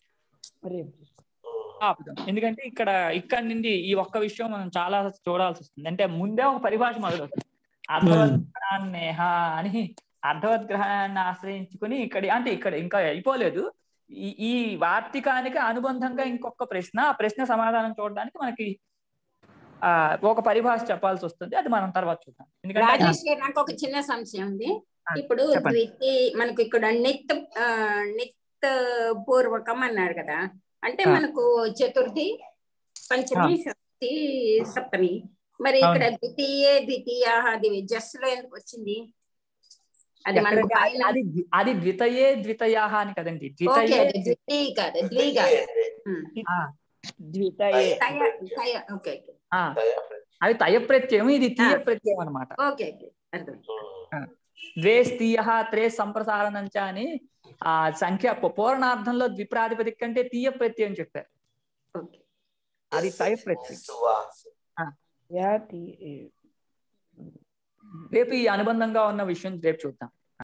ఆపుదాం ఎందుకంటే ఇక్కడ ఇక్కడ నుండి ఈ ఒక్క విషయం మనం చాలా చూడాల్సి వస్తుంది అంటే ముందే ఒక పరిభాష మొదలవుతుంది అర్థవద్గ్రహాన్నేహ అని అర్థవద్గ్రహాన్ని ఆశ్రయించుకుని ఇక్కడ అంటే ఇక్కడ ఇంకా అయిపోలేదు ఈ ఈ వార్తికానికి అనుబంధంగా ఇంకొక ప్రశ్న ఆ ప్రశ్న సమాధానం చూడడానికి మనకి ఆ ఒక పరిభాష చెప్పాల్సి వస్తుంది అది మనం తర్వాత చూద్దాం ఎందుకంటే రాజేష్ గారు నాకు ఒక చిన్న సంశయం ఉంది ఆ, ఇప్పుడు చెప్పండి. ద్వితీ మనకు ఇక్కడ నిత్ ఆ, నిత్ పూర్వకం అన్నారు కదా అంటే ఆ. మనకు చతుర్థి పంచమి షష్ఠి సప్తమి మరి ఇక్కడ ద్వితీయ ద్వితీయ అది జస్ లో ఎందుకు వచ్చింది అది మనకు ఎక్కడంటే అది- పైన అది ద్వి- అది ద్వితయే ద్వితయాహ అని కదండి ఓకే ద్వితయే అది ద్వితీ కాదు ద్వి కాదు ఉమ్. ఆ, ద్వితయే తయ తయ ఓకే ఓకే ఆ, అవి తయ ప్రత్యయం ఇది తీయ ఆ. ప్రత్యయం అనమాట ఓకే ఓకే అర్థం ద్వేస్ తీయ త్రే సంప్రసారణంచ అని ఆ సంఖ్య పూ- పూర్ణార్థంలో ద్విప్రాతిపదిక కంటే తీయ ప్రత్యయం చెప్పారు ఓకే అది తయ ప్రత్యయం యా తి- రేపు ఈ అనుబంధంగా ఉన్న విషయం రేపు చూద్దాం